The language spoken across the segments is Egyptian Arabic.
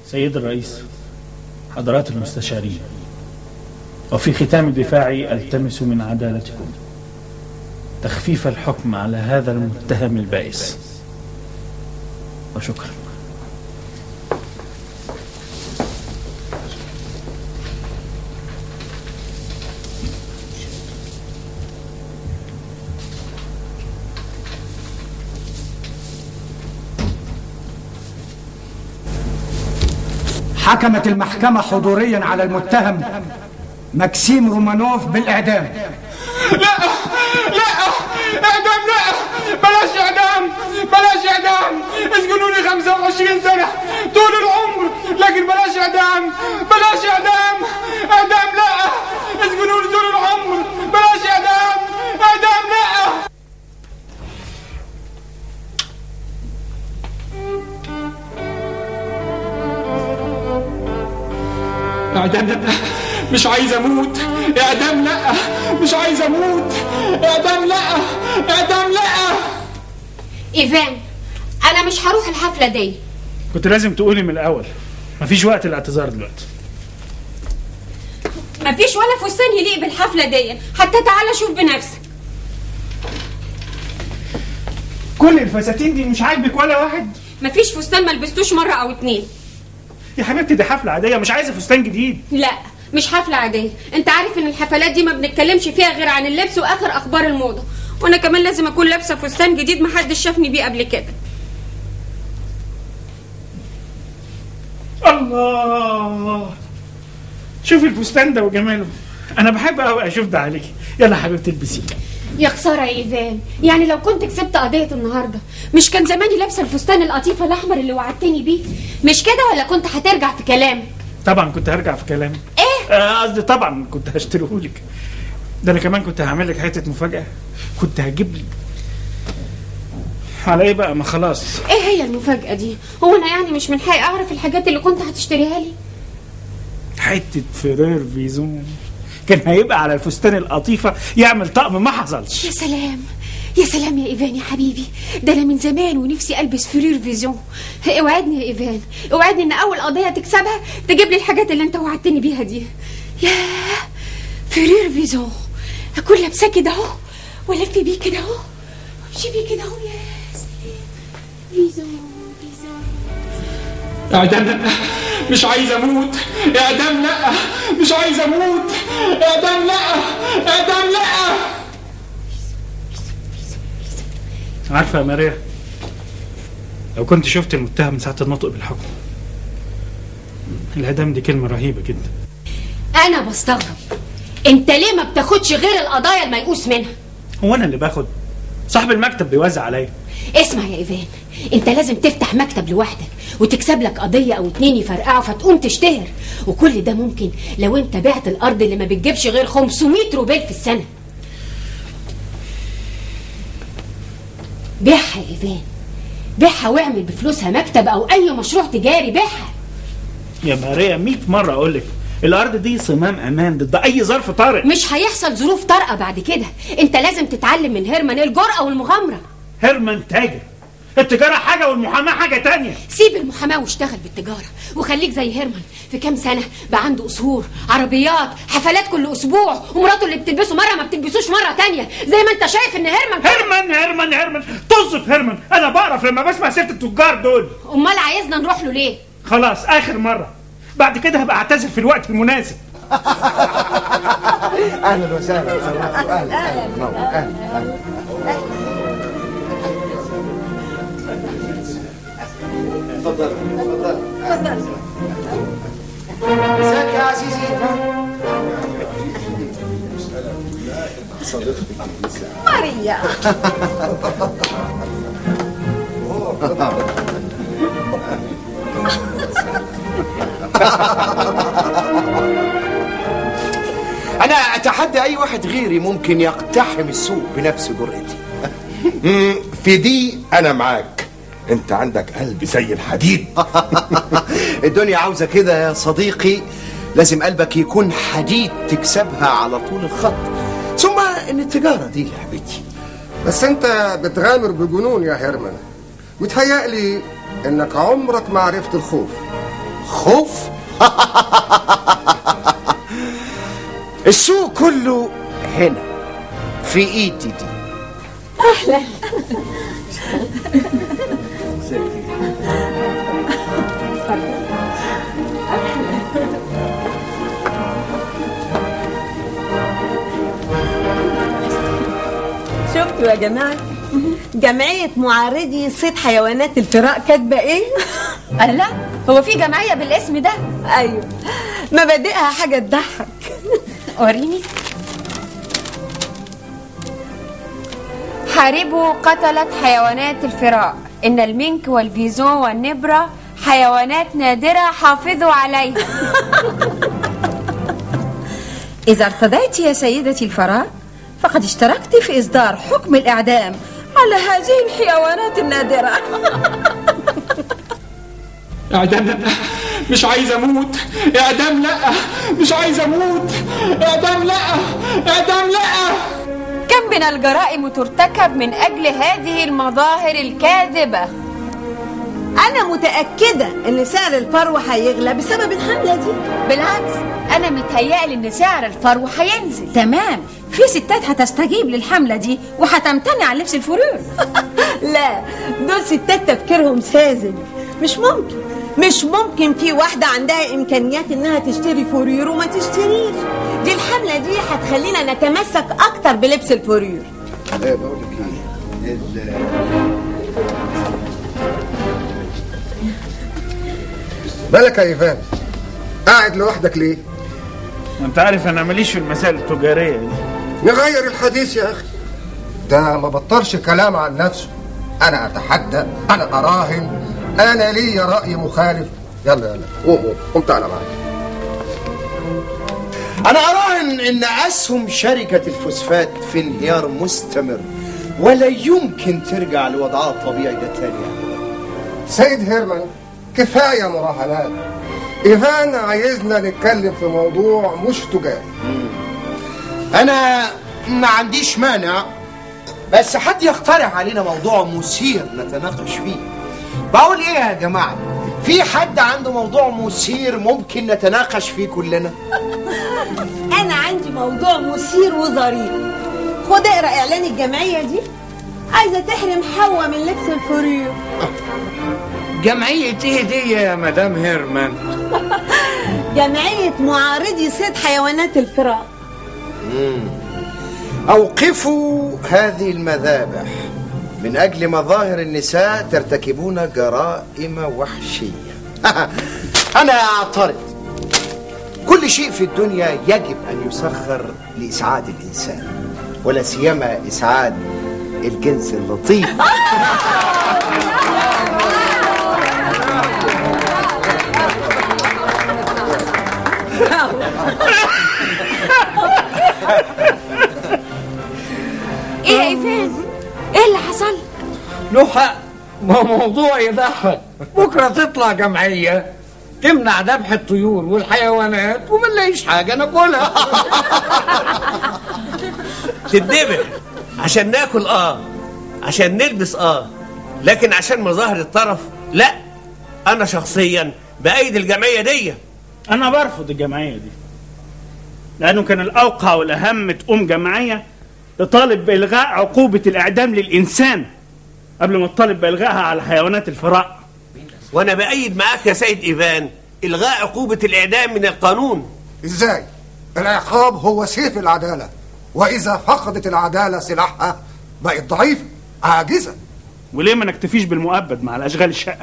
سيد الرئيس حضرات المستشارين وفي ختام دفاعي التمس من عدالتكم تخفيف الحكم على هذا المتهم البائس وشكرا حكمت المحكمة حضوريا على المتهم مكسيم رومانوف بالإعدام لا لا اعدام لا بلاش اعدام بلاش اعدام اسجنوني 25 سنة طول العمر لكن بلاش اعدام بلاش اعدام اعدام لا اسجنوني طول العمر بلاش اعدام اعدام لا اعدام لا مش عايز اموت اعدام لا مش عايز اموت اعدام لا اعدام لا ايفان انا مش هروح الحفله دي كنت لازم تقولي من الأول مفيش وقت الاعتذار دلوقتي مفيش ولا فستان يليق بالحفله دي حتى تعالى شوف بنفسك كل الفساتين دي مش عاجبك ولا واحد مفيش فستان ما لبستوش مره او اتنين يا حبيبتي دي حفلة عادية مش عايزة فستان جديد لا مش حفله عاديه انت عارف ان الحفلات دي ما بنتكلمش فيها غير عن اللبس واخر اخبار الموضه وانا كمان لازم اكون لابسه فستان جديد محدش شافني بيه قبل كده الله شوفي الفستان ده وجماله انا بحب قوي اشوف ده عليكي يلا حبيبتي البسيه يا خساره يا ايفان يعني لو كنت كسبت قضيه النهارده مش كان زماني لابسه الفستان القطيف الاحمر اللي وعدتني بيه مش كده ولا كنت هترجع في كلامك طبعا كنت هرجع في كلامي ايه آه، قصدي طبعا كنت هشتريهولك ده انا كمان كنت هعمل لك حته مفاجاه كنت هجيب لي على ايه بقى ما خلاص ايه هي المفاجاه دي هو انا يعني مش من حقي اعرف الحاجات اللي كنت هتشتريها لي حته فرير فيزون كان هيبقى على الفستان القطيفه يعمل طقم ما حصلش يا سلام يا سلام يا ايفان يا حبيبي ده انا من زمان ونفسي البس فرير فيزيون اوعدني يا ايفان اوعدني ان اول قضيه تكسبها تجيب لي الحاجات اللي انت وعدتني بيها دي يا فرير فيزون اكون لابساه كده اهو والف بيه كده اهو وامشي بيه كده اهو يا سلام فيزون فيزون اعدام لا مش عايز اموت اعدام لا مش عايز اموت اعدام لا اعدام لا عارفه يا ماريا لو كنت شفت المتهم ساعه النطق بالحكم الاعدام دي كلمه رهيبه جدا انا بستغرب انت ليه ما بتاخدش غير القضايا الميؤوس منها هو انا اللي باخد صاحب المكتب بيوزع عليا اسمع يا ايفان انت لازم تفتح مكتب لوحدك وتكسب لك قضيه او اتنين يفرقعوا فتقوم تشتهر وكل ده ممكن لو انت بعت الارض اللي ما بتجيبش غير 500 روبيل في السنه بيعها يا ايفان بيعها واعمل بفلوسها مكتب او اي مشروع تجاري بيعها يا ماريا 100 مره اقول لك الارض دي صمام امان ضد اي ظرف طارئ مش هيحصل ظروف طارئه بعد كده انت لازم تتعلم من هيرمان الجرأه والمغامره هيرمان تاجر التجاره حاجه والمحاماه حاجه تانية سيب المحاماه واشتغل بالتجاره وخليك زي هيرمان في كام سنه بقى عنده قصور عربيات حفلات كل اسبوع ومراته اللي بتلبسه مره ما بتلبسوش مره تانية زي ما انت شايف ان هيرمان هيرمان هيرمان هيرمان طز في هيرمان انا بعرف لما بسمع سيره التجار دول امال عايزنا نروح له ليه خلاص اخر مره بعد كده هبقى اعتذر في الوقت المناسب اهلا وسهلا اهلا اهلا اهلا اهلا تفضل تفضل تفضل ازيك يا عزيزي صديقتك ماريا انا اتحدى اي واحد غيري ممكن يقتحم السوق بنفس جرأتي مم، في دي انا معاك انت عندك قلب زي الحديد الدنيا عاوزه كده يا صديقي لازم قلبك يكون حديد تكسبها على طول الخط ثم ان التجاره دي لعبتي بس انت بتغامر بجنون يا هيرمان متهيألي انك عمرك ما عرفت الخوف خوف السوق كله هنا في ايدي دي شفتوا يا جماعة جمعية معارضي صيد حيوانات الفراء كاتبة ايه؟ الله هو في جمعيه بالاسم ده ايوه مبادئها حاجة تضحك وريني حاربوا قتلت حيوانات الفراء إن المنك والفيزون والنبرة حيوانات نادرة حافظوا عليها إذا ارتضيت يا سيدتي الفراء فقد اشتركت في إصدار حكم الإعدام على هذه الحيوانات النادرة اعدام لا مش عايز اموت اعدام لا مش عايز اموت اعدام لا اعدام لا كم من الجرائم ترتكب من أجل هذه المظاهر الكاذبة أنا متأكدة إن سعر الفرو هيغلى بسبب الحملة دي بالعكس أنا متهيألي إن سعر الفرو هينزل تمام في ستات هتستجيب للحملة دي وهتمتنع عن لبس الفرور لا دول ستات تفكيرهم ساذج مش ممكن مش ممكن في واحدة عندها إمكانيات إنها تشتري فورير وما تشتريش دي الحملة دي هتخلينا نتمسك أكتر بلبس الفورير ايه بقول لك ايه ال- مالك يا ايفان قاعد لوحدك ليه انت عارف انا ماليش في المسائل التجاريه دي نغير الحديث يا اخي ده ما بطلش كلام عن نفسه انا اتحدى انا اراهن انا ليا راي مخالف يلا يلا قوم قوم قوم تعالى معايا انا اراهن ان اسهم شركه الفوسفات في انهيار مستمر ولا يمكن ترجع لوضعها الطبيعي ده تاني أبداً. سيد هيرمان كفايه مراهنات ايفان عايزنا نتكلم في موضوع مش تجاري انا ما عنديش مانع بس حد يقترح علينا موضوع مثير نتناقش فيه بقول ايه يا جماعه في حد عنده موضوع مثير ممكن نتناقش فيه كلنا أنا عندي موضوع مثير وظريف خد اقرا إعلان الجمعية دي عايزة تحرم حواء من لبس الفورير جمعية ايه دي يا مدام هيرمان جمعية معارضي صيد حيوانات الفراء اوقفوا هذه المذابح من اجل مظاهر النساء ترتكبون جرائم وحشيه انا اعترض كل شيء في الدنيا يجب ان يسخر لاسعاد الانسان ولا سيما اسعاد الجنس اللطيف إيه يا إيفان إيه اللي حصل له حق ما هو موضوع يضحك بكرة تطلع جمعية تمنع ذبح الطيور والحيوانات وما نلاقيش حاجة ناكلها تتذبح عشان ناكل اه عشان نلبس اه لكن عشان مظاهر الطرف لا انا شخصيا بايد الجمعيه دي انا برفض الجمعيه دي لانه كان الاوقع والاهم تقوم جمعيه تطالب بالغاء عقوبه الاعدام للانسان قبل ما تطالب بالغائها على حيوانات الفراء وانا بايد معاك يا سيد ايفان الغاء عقوبه الاعدام من القانون ازاي العقاب هو سيف العداله واذا فقدت العداله سلاحها بقت ضعيفه عاجزه وليه ما نكتفيش بالمؤبد مع الاشغال الشقه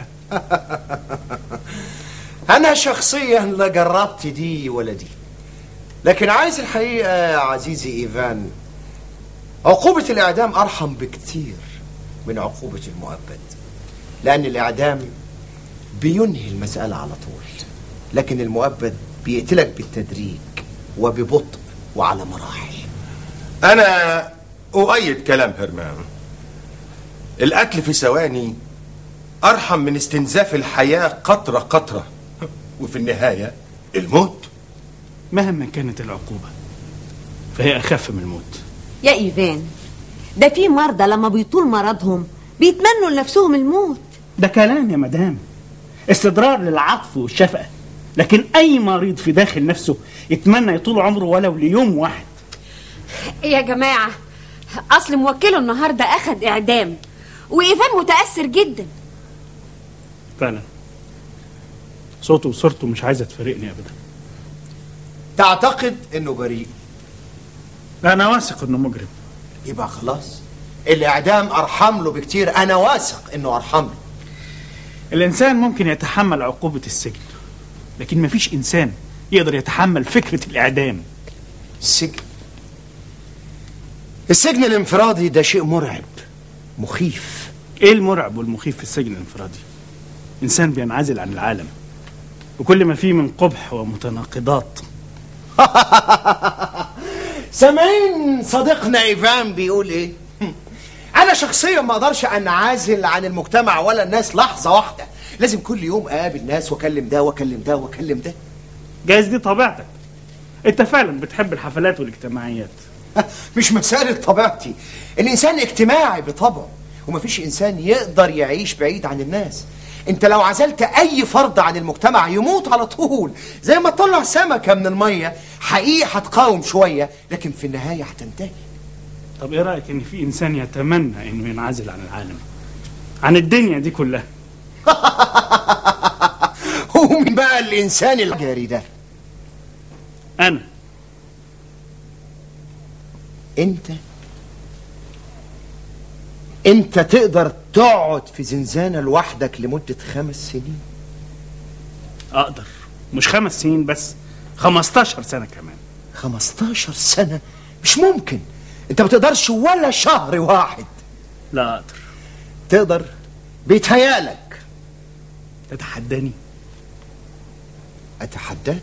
انا شخصيا لا جربت دي ولا دي لكن عايز الحقيقه يا عزيزي ايفان عقوبه الاعدام ارحم بكتير من عقوبه المؤبد لان الاعدام بينهي المساله على طول لكن المؤبد بيقتلك بالتدريج وببطء وعلى مراحل انا اؤيد كلام هرمان القتل في ثواني ارحم من استنزاف الحياه قطره قطره وفي النهايه الموت مهما كانت العقوبه فهي اخف من الموت يا إيفان ده في مرضى لما بيطول مرضهم بيتمنوا لنفسهم الموت ده كلام يا مدام استدرار للعطف والشفقه لكن اي مريض في داخل نفسه يتمنى يطول عمره ولو ليوم واحد يا جماعة أصل موكله النهاردة أخد إعدام وإيفان متأثر جدا فعلا صوته وصورته مش عايزه تفارقني ابدا تعتقد انه بريء انا واثق انه مجرم يبقى خلاص الاعدام ارحم له بكتير انا واثق انه ارحم له الانسان ممكن يتحمل عقوبه السجن لكن مفيش انسان يقدر يتحمل فكره الاعدام السجن السجن الانفرادي ده شيء مرعب مخيف ايه المرعب والمخيف في السجن الانفرادي انسان بينعزل عن العالم وكل ما فيه من قبح ومتناقضات سامعين صديقنا ايفان بيقول ايه انا شخصيا ما اقدرش انعزل عن المجتمع ولا الناس لحظه واحده لازم كل يوم اقابل ناس واكلم ده واكلم ده واكلم ده جايز دي طبيعتك انت فعلا بتحب الحفلات والاجتماعيات مش مسألة طبيعتي الإنسان اجتماعي بطبعه ومفيش إنسان يقدر يعيش بعيد عن الناس انت لو عزلت اي فرد عن المجتمع يموت على طول زي ما تطلع سمكة من المية حقيقة هتقاوم شوية لكن في النهاية هتنتهي طب ايه رايك ان في انسان يتمنى انه ينعزل عن العالم عن الدنيا دي كلها ومين بقى الإنسان الجاري ده انا انت انت تقدر تقعد في زنزانة لوحدك لمدة خمس سنين اقدر مش خمس سنين بس 15 سنه كمان 15 سنة مش ممكن انت ما تقدرش ولا شهر واحد لا اقدر تقدر بيتهيألك تتحداني أتحداك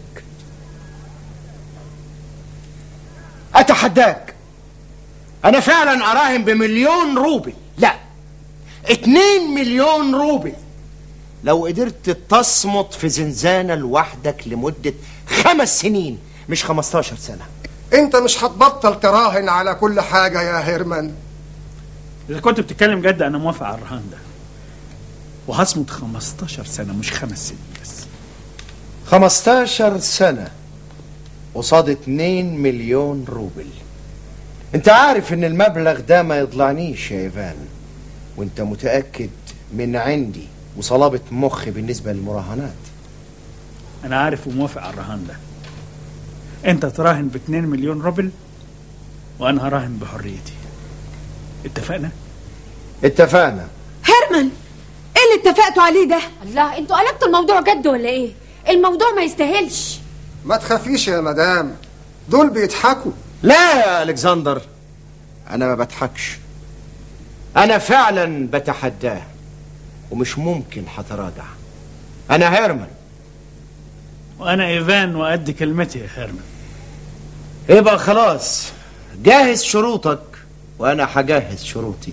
أتحداك أنا فعلا أراهن بمليون روبل لا اتنين مليون روبل لو قدرت تصمت في زنزانة لوحدك لمدة خمس سنين مش خمستاشر سنة انت مش هتبطل تراهن على كل حاجة يا هيرمان اذا كنت بتتكلم جد انا موافق على الرهان ده وهصمت 15 سنه مش خمس سنين بس خمستاشر سنة قصاد اتنين مليون روبل انت عارف ان المبلغ ده ما يضلعنيش يا ايفان وانت متأكد من عندي وصلابة مخي بالنسبة للمراهنات انا عارف وموافق على الرهان ده انت تراهن ب 2 مليون روبل وانا هراهن بحريتي اتفقنا اتفقنا هيرمان ايه اللي اتفقتوا عليه ده الله انتوا قلبتوا الموضوع جد ولا ايه الموضوع ما يستاهلش ما تخافيش يا مدام دول بيضحكوا لا يا الكسندر انا ما بضحكش انا فعلا بتحداه ومش ممكن هتراجع انا هيرمان وانا ايفان وقد كلمتي يا هيرمان يبقى خلاص جهز شروطك وانا هجهز شروطي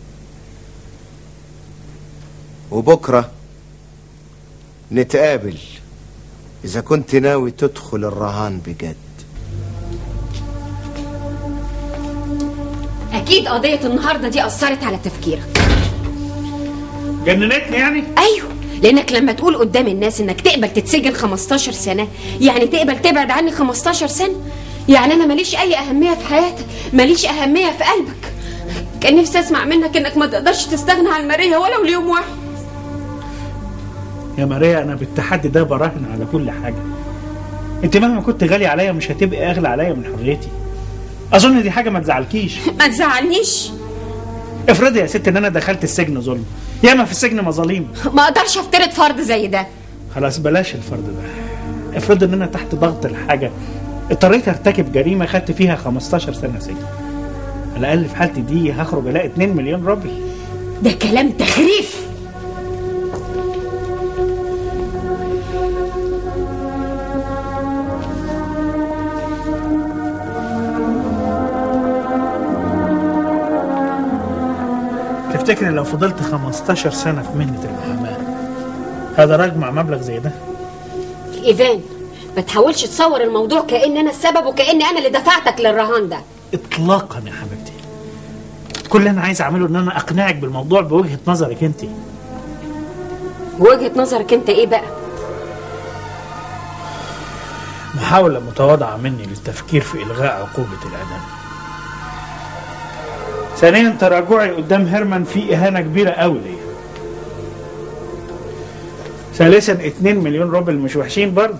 وبكره نتقابل اذا كنت ناوي تدخل الرهان بجد اكيد قضيه النهارده دي اثرت على تفكيرك جننتني يعني ايوه لانك لما تقول قدام الناس انك تقبل تتسجن 15 سنه يعني تقبل تبعد عني 15 سنه يعني انا ماليش اي اهميه في حياتك ماليش اهميه في قلبك كان نفسي اسمع منك انك ما تقدرش تستغنى عن ماريا ولو ليوم واحد يا ماريا انا بالتحدي ده براهن على كل حاجه انت مهما كنت غالي عليا مش هتبقى اغلى عليا من حريتي اظن دي حاجه ما تزعلكيش ما تزعلنيش افرضي يا ست ان انا دخلت السجن ظلم ياما في السجن مظاليم ما اقدرش افترض فرض زي ده خلاص بلاش الفرد ده افرض ان انا تحت ضغط الحاجه اضطريت ارتكب جريمه خدت فيها 15 سنه سجن على الاقل في حالتي دي هخرج الاقي 2 مليون روبل ده كلام تخريف تفتكر لو فضلت 15 سنه في مهنه المحاماه هقدر اجمع مبلغ زي ده ايفان ما تحاولش تصور الموضوع كان انا السبب وكان انا اللي دفعتك للرهان ده اطلاقا يا حبيبتي كل اللي انا عايز اعمله ان انا اقنعك بالموضوع بوجهه نظرك انت وجهه نظرك انت ايه بقى محاولة متواضعة مني للتفكير في إلغاء عقوبة الإعدام ثانيا تراجعي قدام هيرمان في إهانة كبيرة أوي ليا ثالثا 2 مليون روبل مش وحشين برضه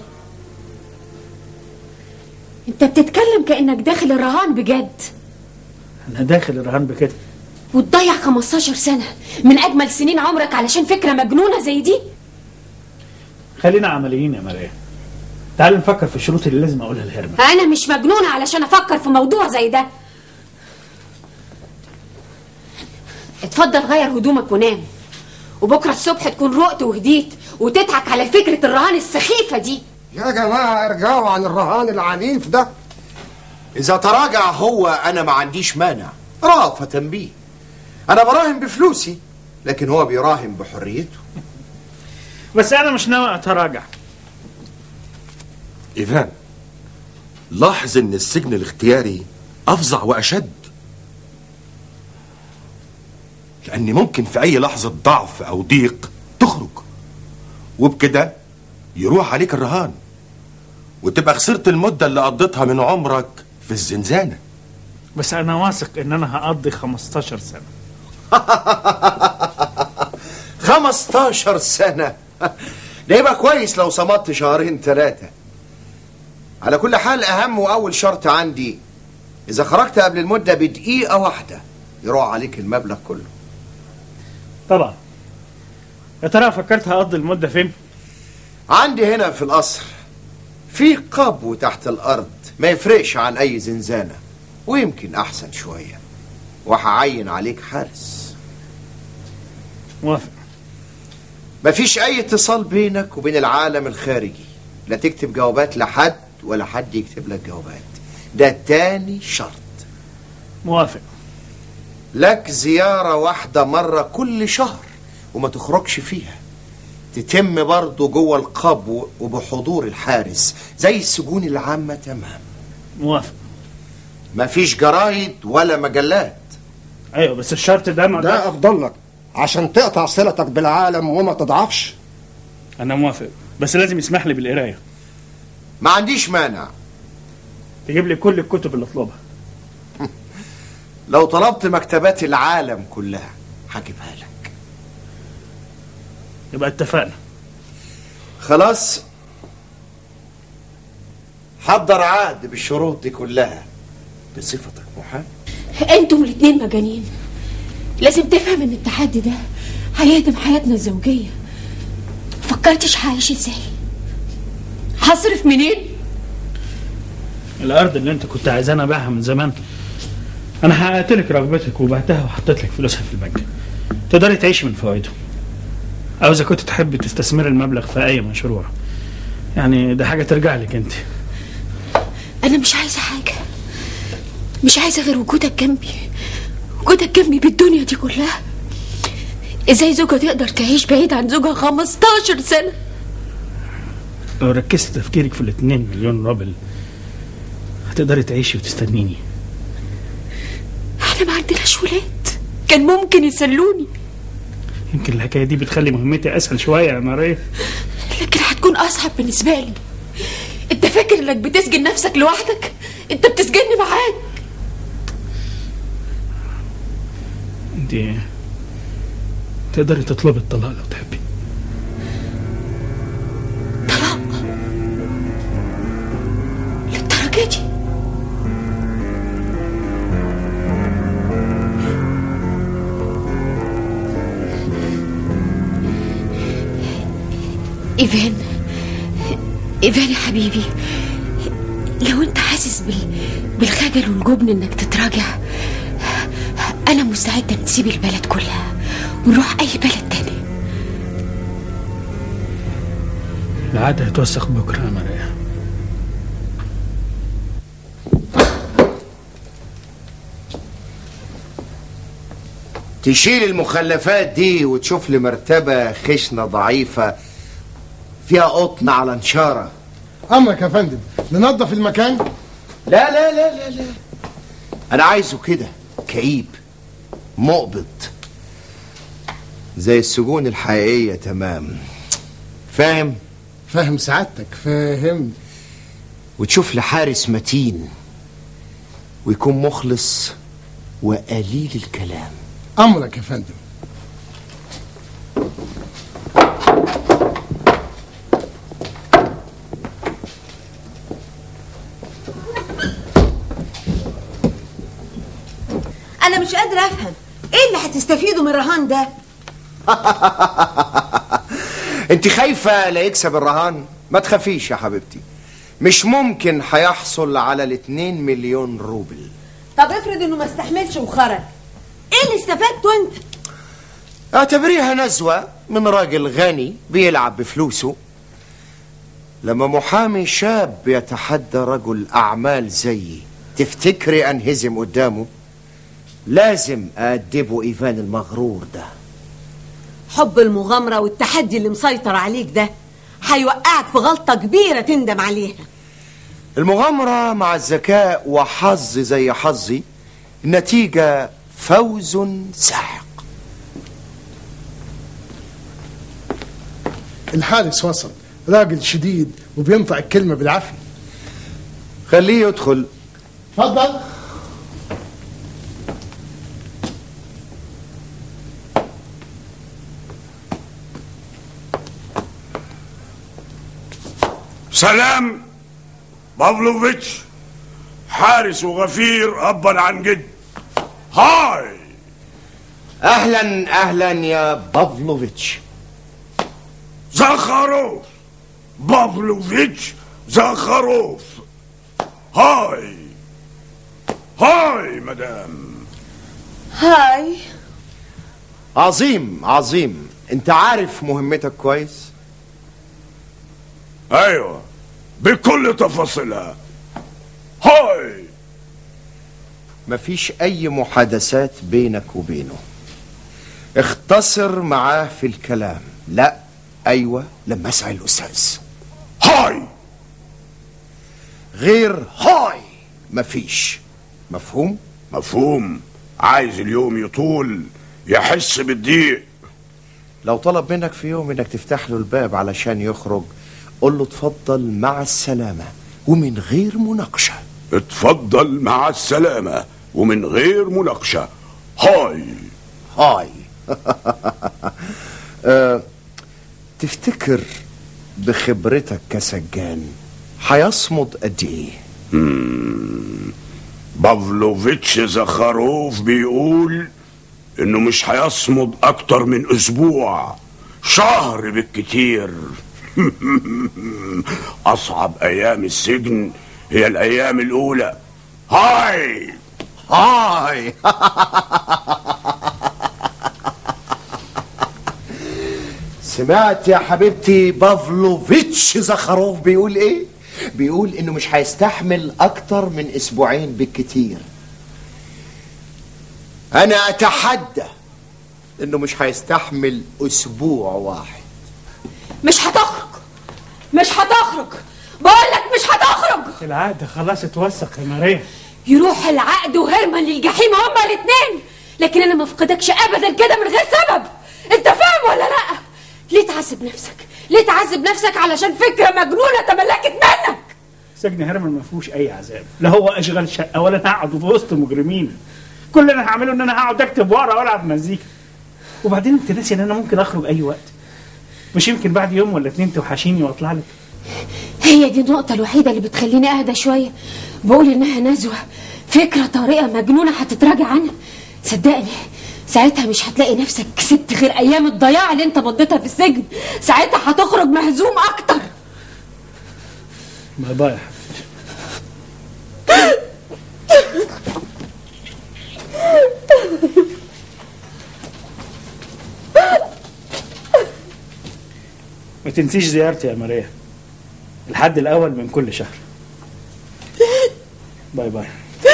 انت بتتكلم كانك داخل الرهان بجد أنا داخل الرهان بكده وتضيع 15 سنه من اجمل سنين عمرك علشان فكره مجنونه زي دي خلينا عمليين يا مريم تعال نفكر في الشروط اللي لازم أقولها لهيرمان انا مش مجنونه علشان افكر في موضوع زي ده اتفضل غير هدومك ونام وبكره الصبح تكون رقت وهديت وتضحك على فكره الرهان السخيفه دي يا جماعة ارجعوا عن الرهان العنيف ده إذا تراجع هو أنا ما عنديش مانع رأفة بيه أنا براهن بفلوسي لكن هو بيراهن بحريته بس أنا مش ناوي أتراجع إيفان لاحظ إن السجن الاختياري أفظع وأشد لأن ممكن في أي لحظة ضعف أو ضيق تخرج وبكده يروح عليك الرهان وتبقى خسرت المدة اللي قضيتها من عمرك في الزنزانة بس أنا واثق إن أنا هقضي 15 سنة 15 سنة ده يبقى كويس لو صمدت شهرين ثلاثة على كل حال أهم وأول شرط عندي إذا خرجت قبل المدة بدقيقة واحدة يروح عليك المبلغ كله طبعا يا ترى فكرت هقضي المدة فين؟ عندي هنا في القصر في قبو تحت الأرض ما يفرقش عن أي زنزانة ويمكن أحسن شوية وهعين عليك حارس موافق مفيش أي اتصال بينك وبين العالم الخارجي لا تكتب جوابات لحد ولا حد يكتب لك جوابات ده تاني شرط موافق لك زيارة واحدة مرة كل شهر وما تخرجش فيها تتم برضه جوه القبو وبحضور الحارس زي السجون العامة تمام موافق مفيش جرايد ولا مجلات ايوه بس الشرط ده ما ده افضل لك عشان تقطع صلتك بالعالم وما تضعفش انا موافق بس لازم يسمح لي بالقرايه ما عنديش مانع تجيب لي كل الكتب اللي اطلبها لو طلبت مكتبات العالم كلها هجيبها لك يبقى اتفقنا خلاص حضر عقد بالشروط دي كلها بصفتك محامي انتم الاتنين مجانين لازم تفهم ان التحدي ده هيهدم حياتنا الزوجية فكرتش هعيش ازاي هصرف منين الارض اللي انت كنت عايزاني ابيعها من زمان انا حققت لك رغبتك وبعتها وحطيت لك فلوسها في البنك تقدري تعيشي من فوائده او اذا كنت تحبي تستثمري المبلغ في اي مشروع يعني ده حاجه ترجع لك انت انا مش عايزة حاجة مش عايزة غير وجودك جنبي وجودك جنبي بالدنيا دي كلها ازاي زوجة تقدر تعيش بعيد عن زوجها 15 سنة لو ركزت تفكيرك في الاتنين مليون روبل هتقدري تعيشي وتستنيني احنا ما عندناش ولاد كان ممكن يسلوني يمكن الحكايه دي بتخلي مهمتي اسهل شويه يا ماريا لكن هتكون اصعب بالنسبة لي انت فاكر انك بتسجن نفسك لوحدك انت بتسجني معاك انت تقدري تطلبي الطلاق لو تحبي للدرجة دي إيفان إيفان يا حبيبي لو أنت حاسس بال... بالخجل والجبن إنك تتراجع أنا مستعدة نسيب البلد كلها ونروح أي بلد تاني العقد هيتوثق بكره يا ماريا تشيل المخلفات دي وتشوف لي مرتبة خشنة ضعيفة فيها قطن على نشارة امرك يا فندم ننظف المكان لا لا لا لا لا أنا عايزه كده كئيب مقبض زي السجون الحقيقية تمام فاهم؟ فاهم سعادتك فاهم وتشوف لي حارس متين ويكون مخلص وقليل الكلام امرك يا فندم انا مش قادره افهم ايه اللي هتستفيدوا من الرهان ده انت خايفة لا يكسب الرهان ما تخافيش يا حبيبتي مش ممكن هيحصل على الاتنين مليون روبل طب افرض انه ما استحملش وخرج ايه اللي استفدته انت اعتبريها نزوة من راجل غني بيلعب بفلوسه لما محامي شاب يتحدى رجل أعمال زيي تفتكري أنهزم قدامه لازم أدبه إيفان المغرور ده حب المغامره والتحدي اللي مسيطر عليك ده هيوقعك في غلطه كبيره تندم عليها المغامرة مع الذكاء وحظ زي حظي النتيجة فوز ساحق الحارس وصل راجل شديد وبينطق الكلمة بالعافية خليه يدخل اتفضل سلام بافلوفيتش حارس وغفير أبا عن جد هاي أهلا أهلا يا بافلوفيتش زخروف بافلوفيتش زخروف هاي هاي مدام هاي عظيم عظيم انت عارف مهمتك كويس ايوه بكل تفاصيلها هاي مفيش اي محادثات بينك وبينه اختصر معاه في الكلام لا ايوه لما اسعى الاستاذ هاي غير هاي مفيش مفهوم مفهوم عايز اليوم يطول يحس بالضيق لو طلب منك في يوم انك تفتح له الباب علشان يخرج قول له اتفضل مع السلامة ومن غير مناقشة اتفضل مع السلامة ومن غير مناقشة هاي هاي أه تفتكر بخبرتك كسجان هيصمد قد ايه مم. بافلوفيتش زخروف بيقول انه مش هيصمد اكتر من اسبوع شهر بالكتير اصعب ايام السجن هي الايام الاولى هاي هاي سمعت يا حبيبتي بافلوفيتش زخروف بيقول ايه بيقول انه مش هيستحمل اكتر من اسبوعين بالكتير انا اتحدى انه مش هيستحمل اسبوع واحد مش هتخرج مش هتخرج بقول لك مش هتخرج العقد خلاص اتوثق يا ماريا يروح العقد وهرمان للجحيم هما الاثنين لكن انا ما افقدكش ابدا كده من غير سبب انت فاهم ولا لا ليه تعذب نفسك ليه تعذب نفسك علشان فكره مجنونه تملكت منك سجن هرمان ما فيهوش اي عذاب لا هو اشغل شقه ولا انا هقعد في وسط مجرمين كل اللي انا هعمله ان انا هقعد اكتب واقرا والعب مزيكا وبعدين انت ناسي ان انا ممكن اخرج اي وقت مش يمكن بعد يوم ولا اتنين توحشيني واطلع لك هي دي النقطة الوحيدة اللي بتخليني أهدى شوية بقول إنها نزوة فكرة طريقة مجنونة هتتراجع عنها صدقني ساعتها مش هتلاقي نفسك كسبت غير أيام الضياع اللي أنت مضيتها في السجن ساعتها هتخرج مهزوم أكتر باي باي يا ما تنسيش زيارتي يا ماريا الحد الأول من كل شهر باي باي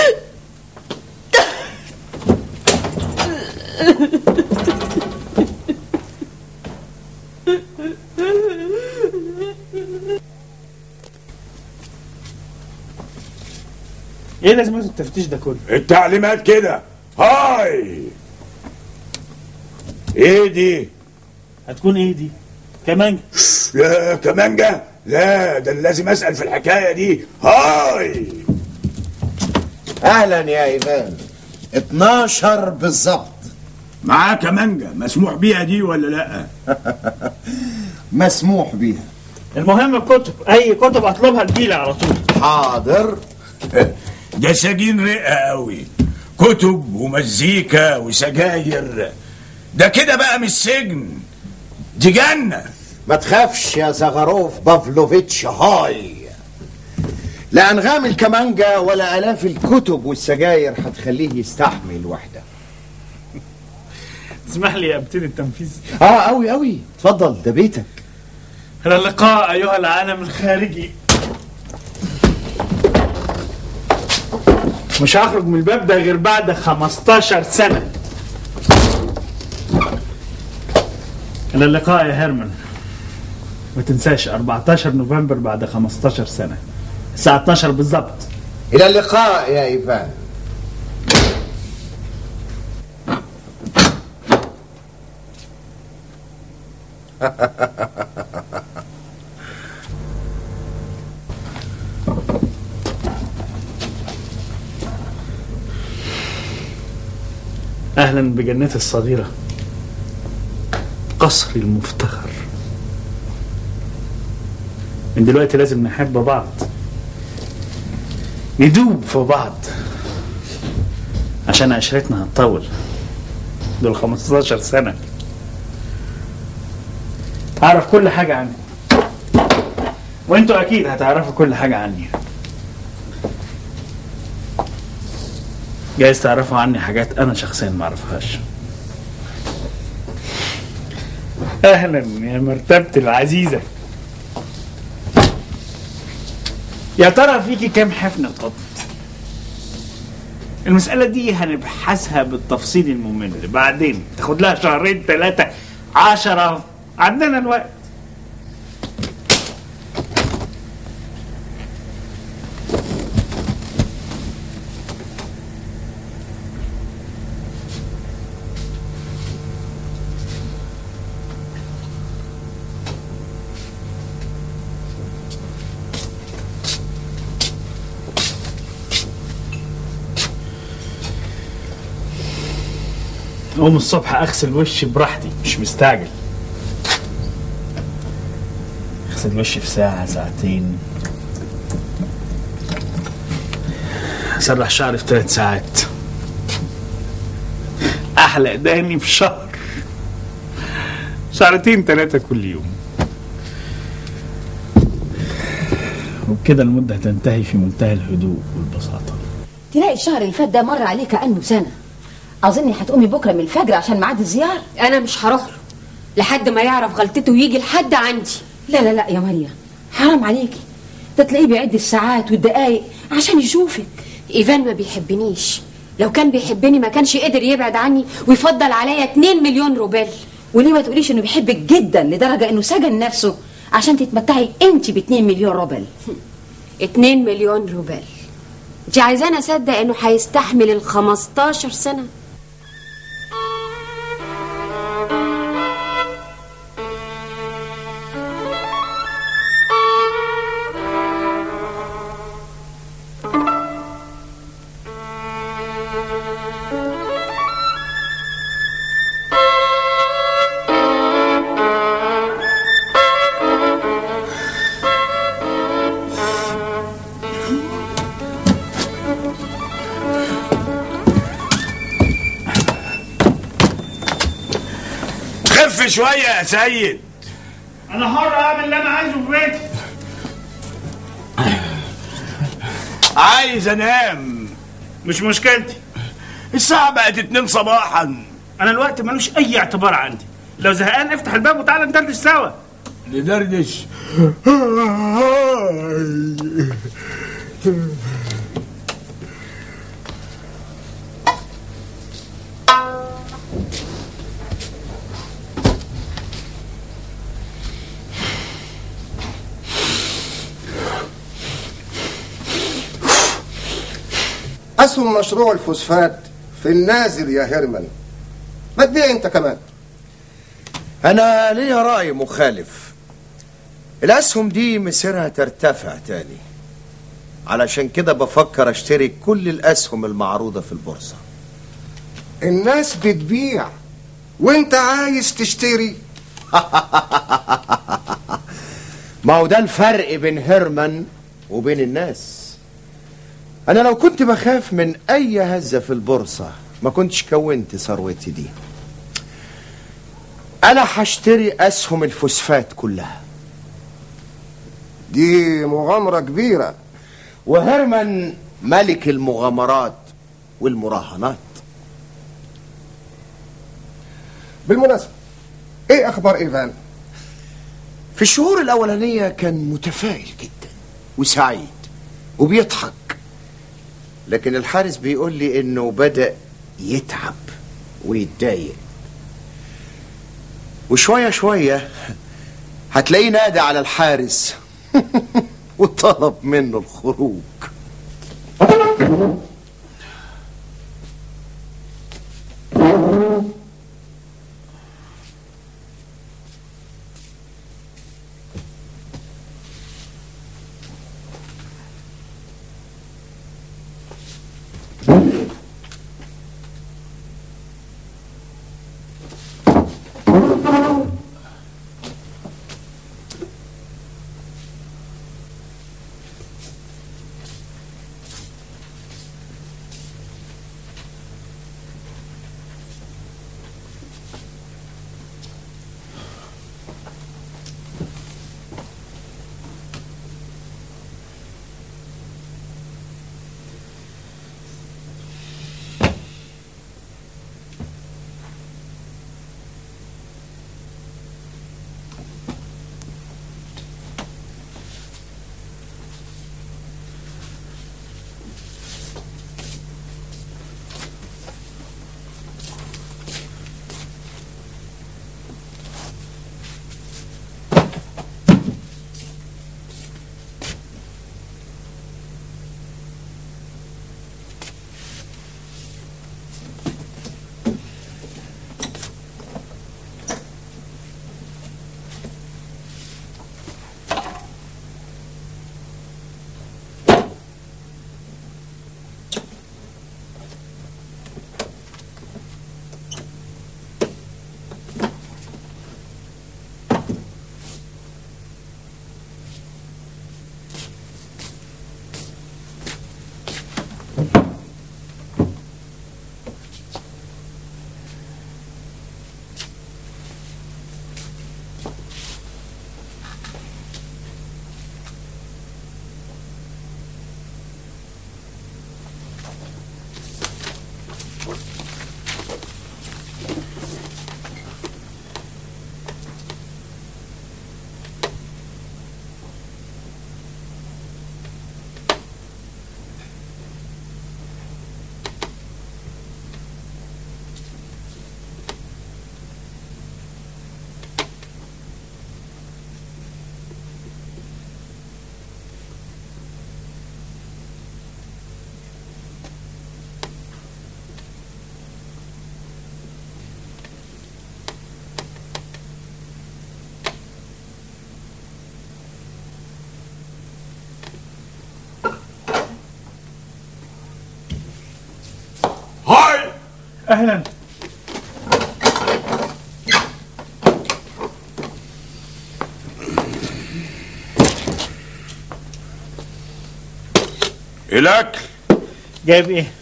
ايه لازمة التفتيش ده كله؟ التعليمات كده هاي ايه دي هتكون ايه دي؟ كمانجة يا كمانجة لا ده أنا لازم اسال في الحكايه دي هاي اهلا يا ايفان 12 بالظبط معاه كمانجا مسموح بيها دي ولا لا مسموح بيها المهم الكتب اي كتب اطلبها تجيلي على طول حاضر ده سجين رقه قوي كتب ومزيكا وسجاير ده كده بقى مش سجن دي جنه ما تخافش يا زغروف بافلوفيتش هاي لا انغام الكمانجا ولا الاف الكتب والسجاير هتخليه يستحمل وحده تسمح لي ابتدي التنفيذ اه قوي قوي اتفضل ده بيتك الى اللقاء ايها العالم الخارجي مش هخرج من الباب ده غير بعد 15 سنة إلى اللقاء يا هيرمان ما تنساش 14 نوفمبر بعد 15 سنة الساعة 12 بالظبط الى اللقاء يا ايفان أهلا بجنتي الصغيرة قصري المفتخر من دلوقتي لازم نحب بعض ندوب في بعض عشان عشرتنا هتطول دول 15 سنة أعرف كل حاجة عني وانتوا أكيد هتعرفوا كل حاجة عني جايز تعرفوا عني حاجات أنا شخصيا ما أعرفهاش أهلا يا مرتبتي العزيزة يا ترى فيكي كام حفنة قط المسألة دي هنبحثها بالتفصيل الممل بعدين تاخد لها شهرين ثلاثة عشرة عندنا الوقت أقوم الصبح أغسل وشي براحتي مش مستعجل أغسل وشي في ساعة ساعتين أسرح شعري في ثلاث ساعات أحلق دقني في شهر شهرتين ثلاثة كل يوم وبكده المدة هتنتهي في منتهى الهدوء والبساطة تلاقي الشهر اللي فات ده مر عليه كأنه سنة أظني هتقومي بكرة من الفجر عشان ميعاد الزيارة انا مش هروح له لحد ما يعرف غلطته ويجي لحد عندي لا لا لا يا مريم حرام عليكي ده تلاقيه بيعد الساعات والدقايق عشان يشوفك ايفان ما بيحبنيش لو كان بيحبني ما كانش قدر يبعد عني ويفضل عليا 2 مليون روبيل وليه ما تقوليش انه بيحبك جدا لدرجة انه سجن نفسه عشان تتمتعي انت ب 2 مليون روبل 2 مليون روبيل انت عايزاني اصدق انه هيستحمل ال 15 سنه خف شويه يا سيد أنا حر أعمل اللي أنا عايزه في بيتي عايز انام مش مشكلتي الساعه بقت اتنين صباحا أنا الوقت ملوش أي اعتبار عندي لو زهقان افتح الباب وتعالى ندردش سوا ندردش اسهم مشروع الفوسفات في النازل يا هيرمان ما تبيع انت كمان انا ليا راي مخالف الأسهم دي مسيرها ترتفع تاني علشان كده بفكر اشتري كل الأسهم المعروضة في البورصة الناس بتبيع وانت عايز تشتري ما هو ده الفرق بين هيرمان وبين الناس أنا لو كنت بخاف من أي هزة في البورصة ما كنتش كونت ثروتي دي أنا هشتري أسهم الفوسفات كلها دي مغامرة كبيرة وهيرمان ملك المغامرات والمراهنات بالمناسبة ايه اخبار ايفان في الشهور الأولانية كان متفائل جدا وسعيد وبيضحك لكن الحارس بيقول لي إنه بدأ يتعب ويتضايق وشوية شوية هتلاقيه نادى على الحارس وطلب منه الخروج هاي اهلا الاكل جايب ايه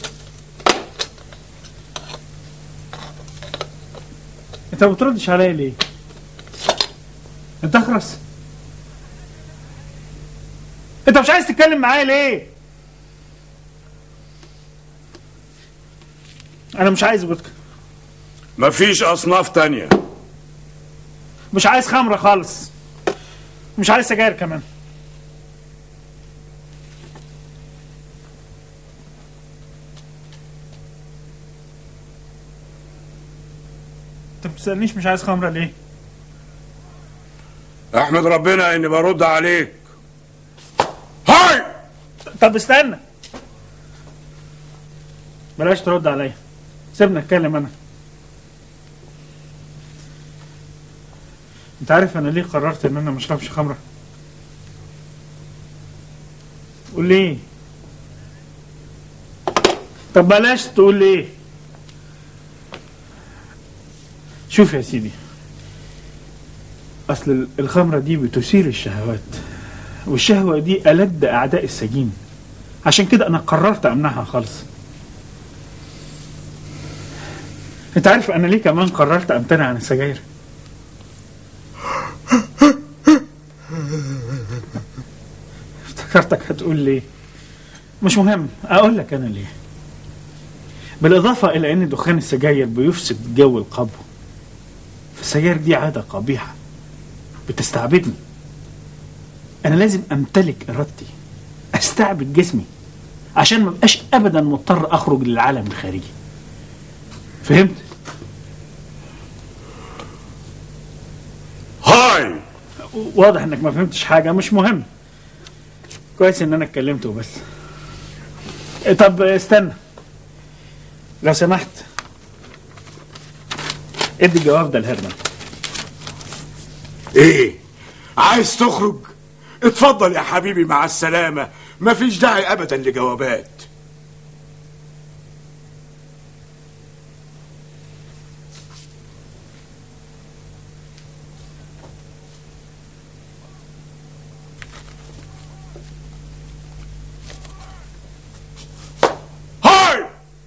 انت ما بتردش عليا ليه انت اخرس انت مش عايز تتكلم معايا ليه انا مش عايز فودكا مفيش اصناف تانية مش عايز خمره خالص مش عايز سجاير كمان انت بتسألنيش مش عايز خمره ليه احمد ربنا اني برد عليك هاي طب استنى بلاش ترد عليا سيبنا اتكلم انا انت عارف انا ليه قررت ان انا ما اشربش خمره قول لي طب بلاش تقول لي شوف يا سيدي اصل ال- الخمره دي بتثير الشهوات والشهوه دي ألد اعداء السجين عشان كده انا قررت امنعها خالص انت عارف انا ليه كمان قررت امتنع عن السجاير افتكرتك هتقول ليه مش مهم اقول لك انا ليه بالاضافه الى ان دخان السجاير بيفسد جو القبو فالسجاير دي عاده قبيحه بتستعبدني انا لازم امتلك ارادتي استعبد جسمي عشان ما ابقاش ابدا مضطر اخرج للعالم الخارجي فهمت هاي واضح انك ما فهمتش حاجه مش مهم كويس ان انا اتكلمت وبس طب استنى لو سمحت ادي الجواب ده لهرمان ايه عايز تخرج اتفضل يا حبيبي مع السلامة مفيش داعي ابدا لجوابات هاي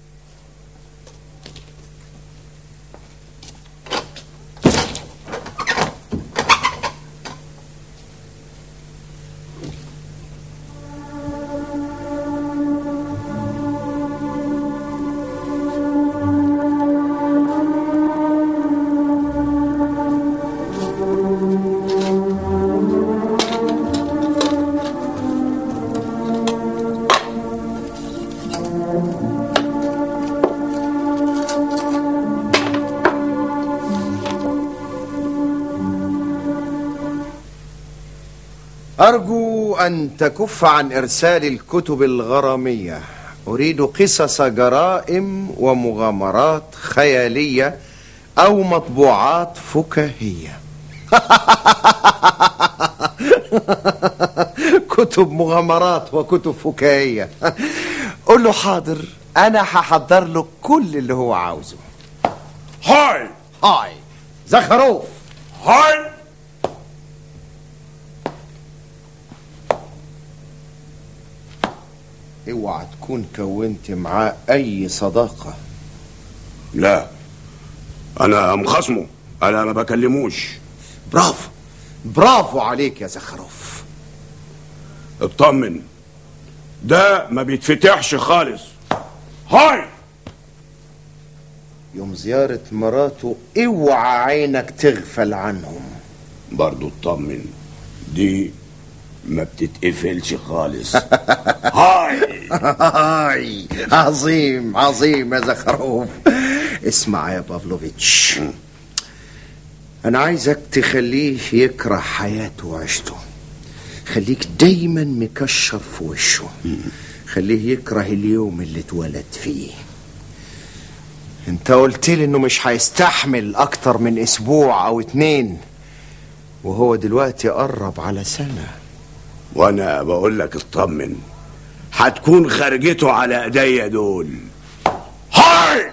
أرجو أن تكف عن إرسال الكتب الغرامية أريد قصص جرائم ومغامرات خيالية أو مطبوعات فكاهية كتب مغامرات وكتب فكاهية قول له حاضر أنا هحضر له كل اللي هو عاوزه هاي هاي زخروف هاي اوعى تكون كونت معاه أي صداقة لا انا مخصمه انا ما بكلموش برافو برافو عليك يا زخروف اطمن ده ما بيتفتحش خالص هاي يوم زيارة مراته اوعى عينك تغفل عنهم برضو اطمن دي ما بتتقفلش خالص هاي هاي عظيم عظيم يا زخروف اسمع يا بافلوفيتش انا عايزك تخليه يكره حياته وعيشته خليك دايما مكشر في وشه خليه يكره اليوم اللي اتولد فيه انت قلت لي انه مش هيستحمل اكتر من اسبوع او اتنين وهو دلوقتي قرب على سنه وانا بقول لك اطمن هتكون خرجته على ايديا دول هاي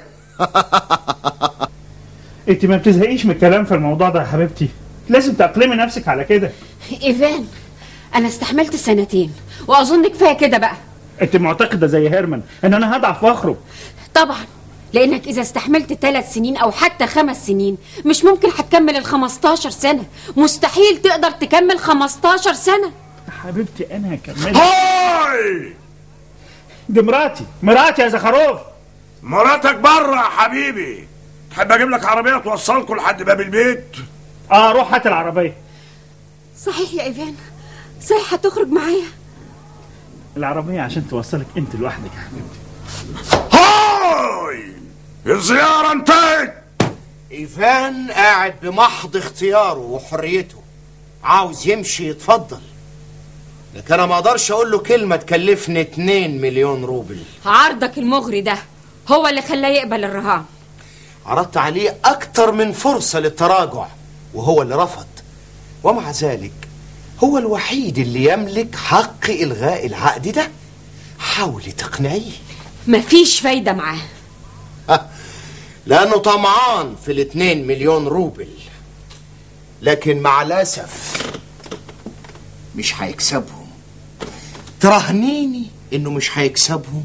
انت ما بتزهقيش من الكلام في الموضوع ده يا حبيبتي لازم تأقلمي نفسك على كده ايفان انا استحملت سنتين واظن كفايه كده بقى انت معتقده زي هيرمان ان انا هضعف واخرج طبعا لانك اذا استحملت ثلاث سنين او حتى خمس سنين مش ممكن هتكمل ال 15 سنه مستحيل تقدر تكمل 15 سنه حبيبتي انا هكمل هاي دي مراتي مراتي يا زخروف مراتك بره يا حبيبي تحب اجيب لك عربيه توصلكوا لحد باب البيت اه روح هات العربيه صحيح يا ايفان صحيح هتخرج معايا العربيه عشان توصلك انت لوحدك يا حبيبتي هاي الزياره انتهت ايفان قاعد بمحض اختياره وحريته عاوز يمشي يتفضل لكن انا ما اقدرش اقول له كلمه تكلفني 2 مليون روبل عرضك المغري ده هو اللي خلاه يقبل الرهان عرضت عليه اكتر من فرصه للتراجع وهو اللي رفض ومع ذلك هو الوحيد اللي يملك حق إلغاء العقد ده حاولي تقنعيه مفيش فايدة معاه لأنه طمعان في الاتنين مليون روبل لكن مع الأسف مش هيكسبهم تراهنيني إنه مش هيكسبهم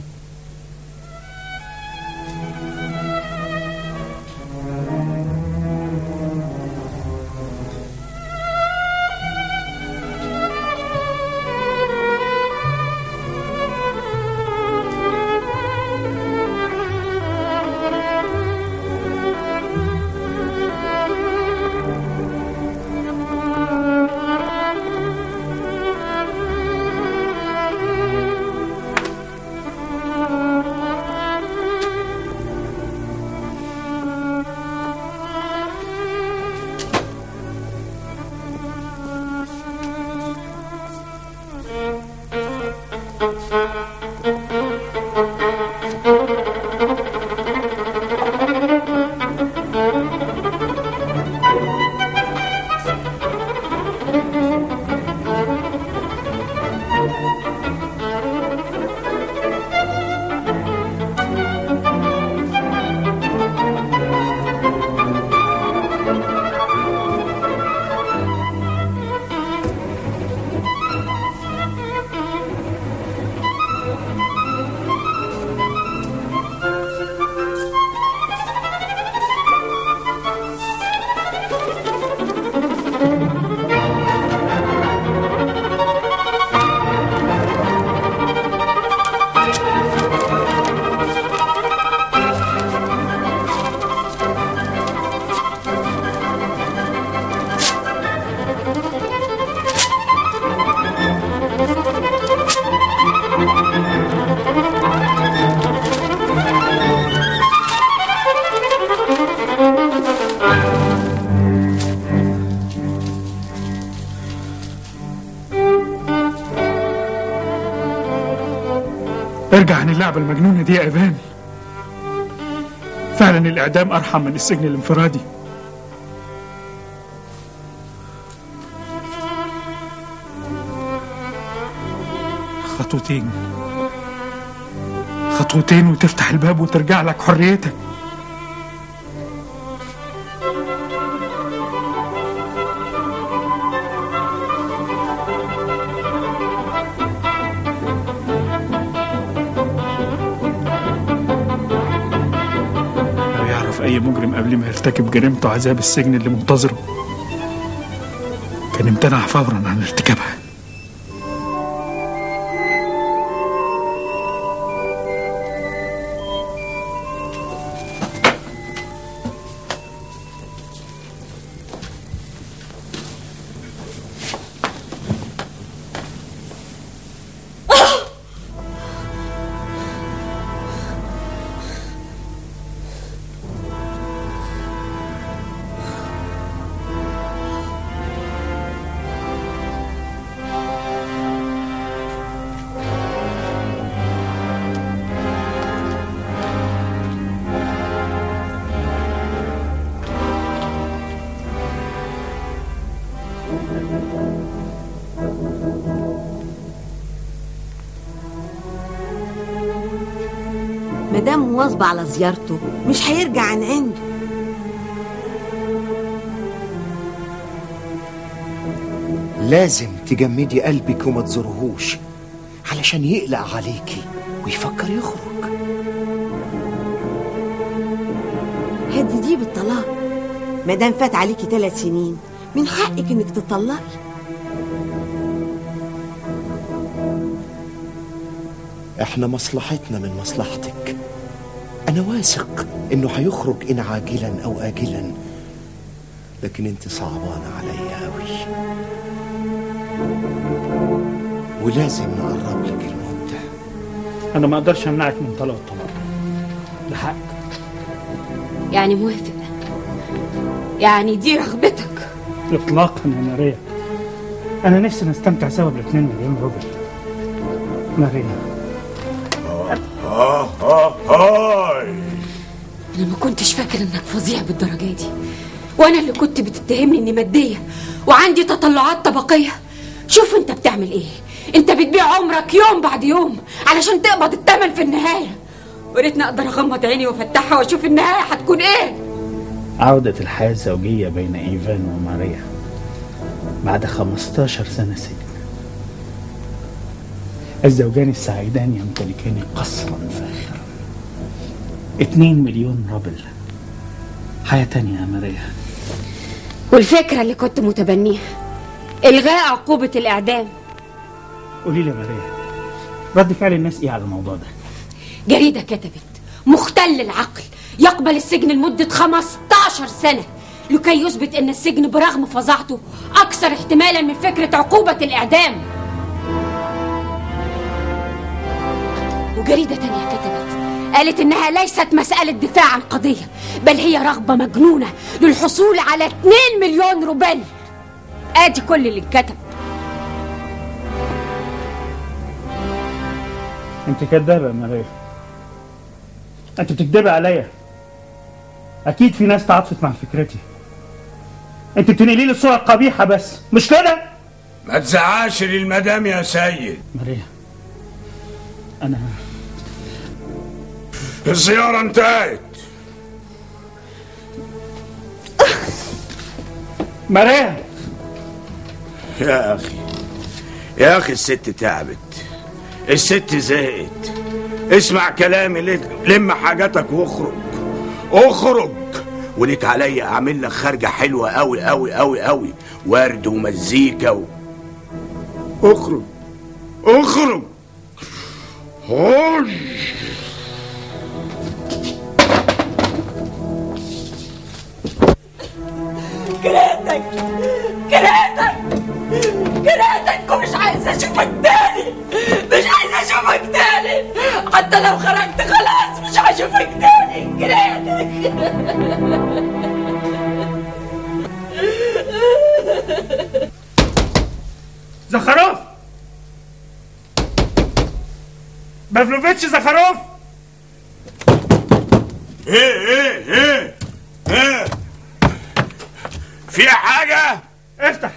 ارجع عن اللعبة المجنونة دي يا إيفان فعلا الإعدام أرحم من السجن الانفرادي خطوتين خطوتين وتفتح الباب وترجع لك حريتك لو يعرف أي مجرم قبل ما يرتكب جريمته عذاب السجن اللي منتظره كان امتنع فورا عن ارتكابها مدام مواظبة على زيارته مش هيرجع عن عنده لازم تجمدي قلبك وما تزورهوش علشان يقلق عليكي ويفكر يخرج هدديه بالطلاق مدام فات عليكي ثلاث سنين من حقك انك تطلقي احنا مصلحتنا من مصلحتك انا واثق انه هيخرج ان عاجلا او اجلا لكن انت صعبانه عليا قوي ولازم نقرب لك المده انا ما اقدرش امنعك من طلب الطلاق ده حق يعني موافق يعني دي رغبتك اطلاقا يا ماريا انا نفسي نستمتع سوا بال 2 مليون روبل ماريا آه آه هاي انا ما كنتش فاكر انك فظيع بالدرجه دي وانا اللي كنت بتتهمني اني ماديه وعندي تطلعات طبقيه شوف انت بتعمل ايه انت بتبيع عمرك يوم بعد يوم علشان تقبض الثمن في النهايه وريتني اقدر اغمض عيني وافتحها واشوف النهايه هتكون ايه عودة الحياة الزوجية بين إيفان وماريا بعد 15 سنة سجن الزوجان السعيدان يمتلكان قصرا فاخرا 2 مليون روبل حياة تانية يا ماريا والفكره اللي كنت متبنيها الغاء عقوبه الاعدام قولي لي يا ماريا رد فعل الناس ايه على الموضوع ده جريده كتبت مختل العقل يقبل السجن لمده 15 سنه لكي يثبت ان السجن برغم فظاعته اكثر احتمالا من فكره عقوبه الاعدام وجريده تانية كتبت قالت انها ليست مساله دفاع عن قضيه بل هي رغبه مجنونه للحصول على 2 مليون روبل ادي كل اللي اتكتب انت كدابة يا ماريا انت بتكدبي عليا اكيد في ناس تعاطفت مع فكرتي انت بتنقلي لي الصورة القبيحة بس مش كده ما تزعقش للمدام يا سيد ماريا انا الزيارة انتهت ماريا يا أخي يا أخي الست تعبت الست زهقت اسمع كلامي لك- لم حاجاتك واخرج اخرج وليك عليا اعمل لك خارجه حلوه قوي قوي قوي قوي ورد ومزيكا و... اخرج اخرج خرج كرهتك كرهتك كرهتك ومش عايزه اشوفك تاني مش عايزه اشوفك تاني حتى لو خرجت خلاص مش هشوفك تاني كرهتك زخروف بافلوفيتش زخروف ايه ايه ايه ايه في حاجه افتح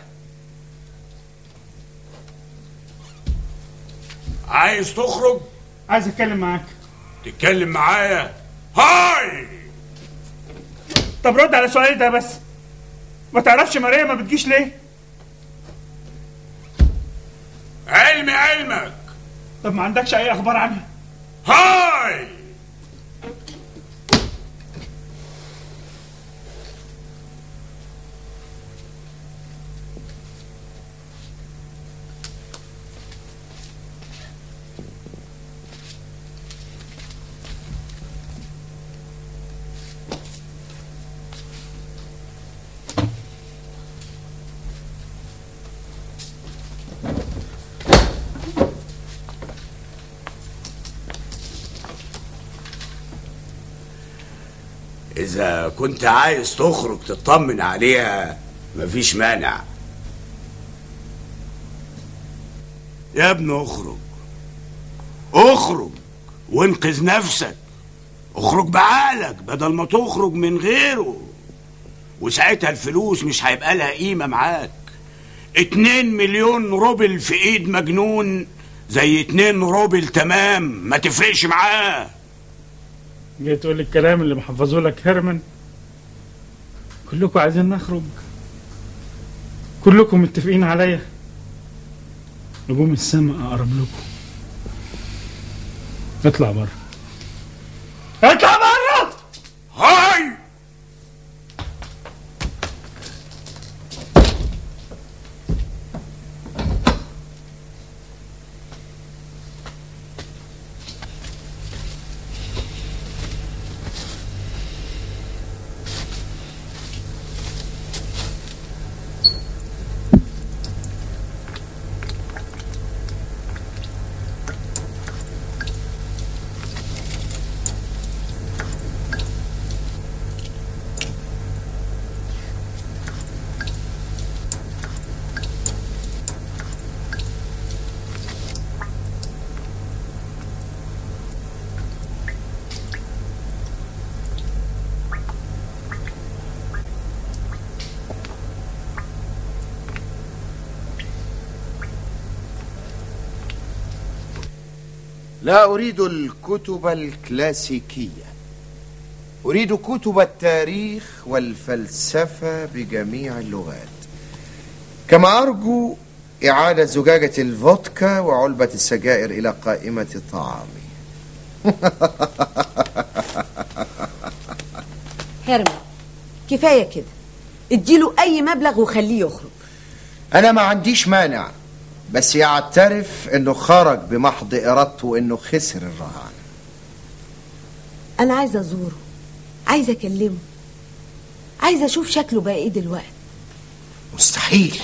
عايز تخرج عايز اتكلم معاك تتكلم معايا هاي طب رد على سؤالي ده بس ما تعرفش ماريا ما بتجيش ليه علمي علمك طب ما عندكش اي اخبار عنها هاي اذا كنت عايز تخرج تطمن عليها مفيش مانع يا ابني اخرج اخرج وانقذ نفسك اخرج بعقلك بدل ما تخرج من غيره وساعتها الفلوس مش هيبقى لها قيمة معاك اتنين مليون روبل في ايد مجنون زي اتنين روبل تمام ما تفرقش معاه جاي تقول لي الكلام اللي محفظه لك هيرمان كلكم عايزين نخرج كلكم متفقين عليا نجوم السماء اقرب لكم اطلع بره اطلع بره هاي لا أريد الكتب الكلاسيكية أريد كتب التاريخ والفلسفة بجميع اللغات كما أرجو إعادة زجاجة الفودكا وعلبة السجائر إلى قائمة طعامي هرمن كفايه كده اديله اي مبلغ وخليه يخرج أنا ما عنديش مانع بس يعترف إنه خرج بمحض إرادته إنه خسر الرهان انا عايزه ازوره عايزه اكلمه عايزه اشوف شكله بقى ايه دلوقتي مستحيل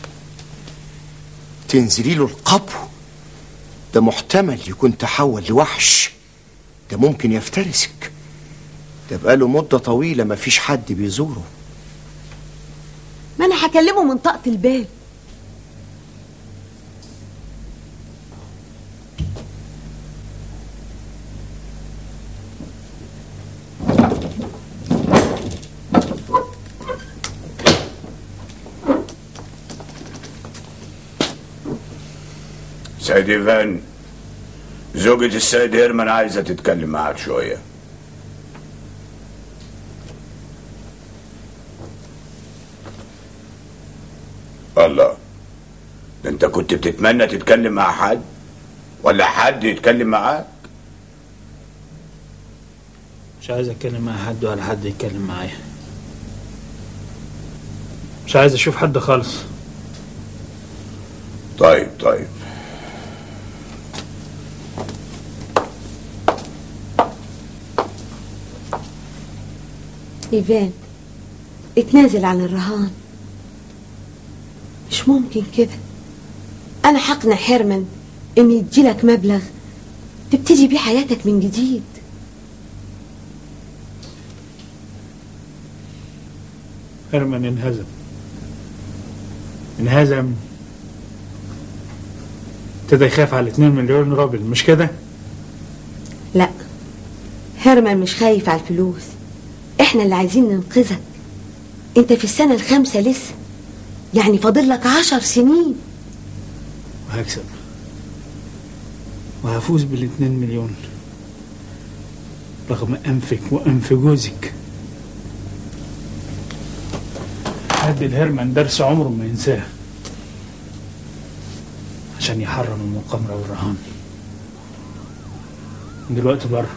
تنزلي له القبو ده محتمل يكون تحول لوحش ده ممكن يفترسك ده بقاله مدة طويلة ما فيش حد بيزوره ما انا هكلمه من طاقه البال سيد إيفان زوجة السيد هيرمان عايزة تتكلم معاك شوية الله ده انت كنت بتتمنى تتكلم مع حد ولا حد يتكلم معاك مش عايز اتكلم مع حد ولا حد يتكلم معايا مش عايز اشوف حد خالص طيب طيب ايفان اتنازل عن الرهان مش ممكن كده انا هقنع حرمن ان يديلك مبلغ تبتدي بيه حياتك من جديد هرمان انهزم انهزم ابتدى يخاف على 2 مليون روبل مش كده؟ لا هرمان مش خايف على الفلوس احنا اللي عايزين ننقذك انت في السنة الخامسة لسه يعني فاضل لك عشر سنين وهكسب وهفوز بالاتنين مليون رغم أنفك وأنف جوزك هدي الهرمان درس عمره ما ينساه عشان يحرم المقامرة والرهان دلوقتي بره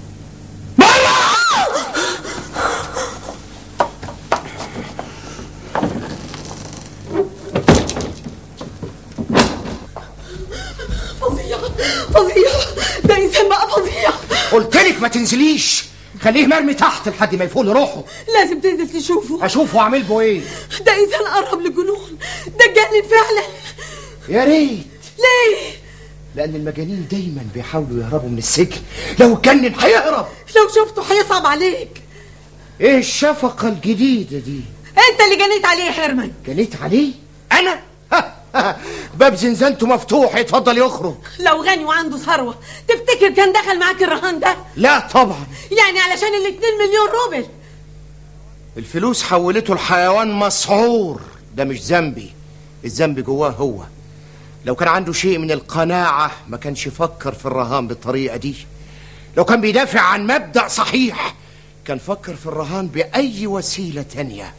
فظيع فظيع ده انسان بقى فظيع قلت لك ما تنزليش خليه مرمي تحت لحد ما يفوق لروحه لازم تنزل تشوفه اشوفه واعمل به ايه ده انسان قرب للجنون ده اتجنن فعلا يا ريت ليه لان المجانين دايما بيحاولوا يهربوا من السجن لو اتجنن هيهرب لو شفته هيصعب عليك ايه الشفقه الجديده دي انت اللي جنيت عليه يا حرمن جنيت عليه انا باب زنزانته مفتوح يتفضل يخرج لو غني وعنده ثروه تفتكر كان دخل معاك الرهان ده لا طبعا يعني علشان الاتنين مليون روبل الفلوس حولته لحيوان مسعور ده مش ذنبي الذنب جواه هو لو كان عنده شيء من القناعة ما كانش يفكر في الرهان بالطريقة دي لو كان بيدافع عن مبدأ صحيح كان فكر في الرهان بأي وسيلة تانية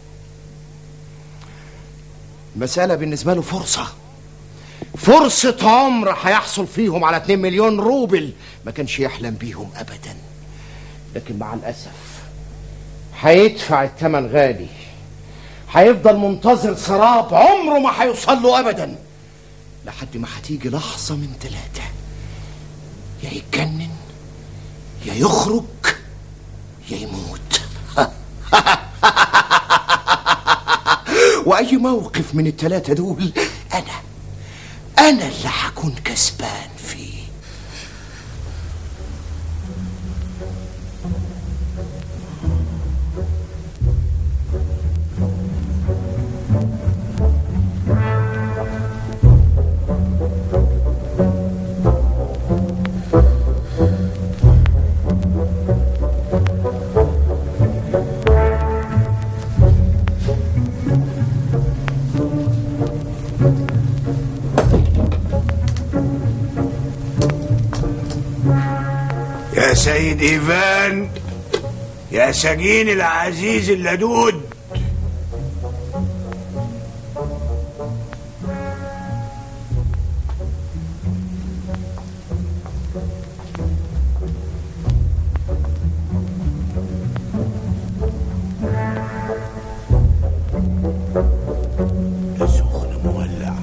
المسألة بالنسبة له فرصة فرصة عمر هيحصل فيهم على 2 مليون روبل ما كانش يحلم بيهم أبدا لكن مع الأسف هيدفع الثمن غالي هيفضل منتظر سراب عمره ما هيوصل له أبدا لحد ما هتيجي لحظة من ثلاثة يا يتجنن يا يخرج يا يموت وأي موقف من الثلاثة دول أنا أنا اللي هكون كسبان فيه سيد ايفان يا سجين العزيز اللدود ده سخن مولع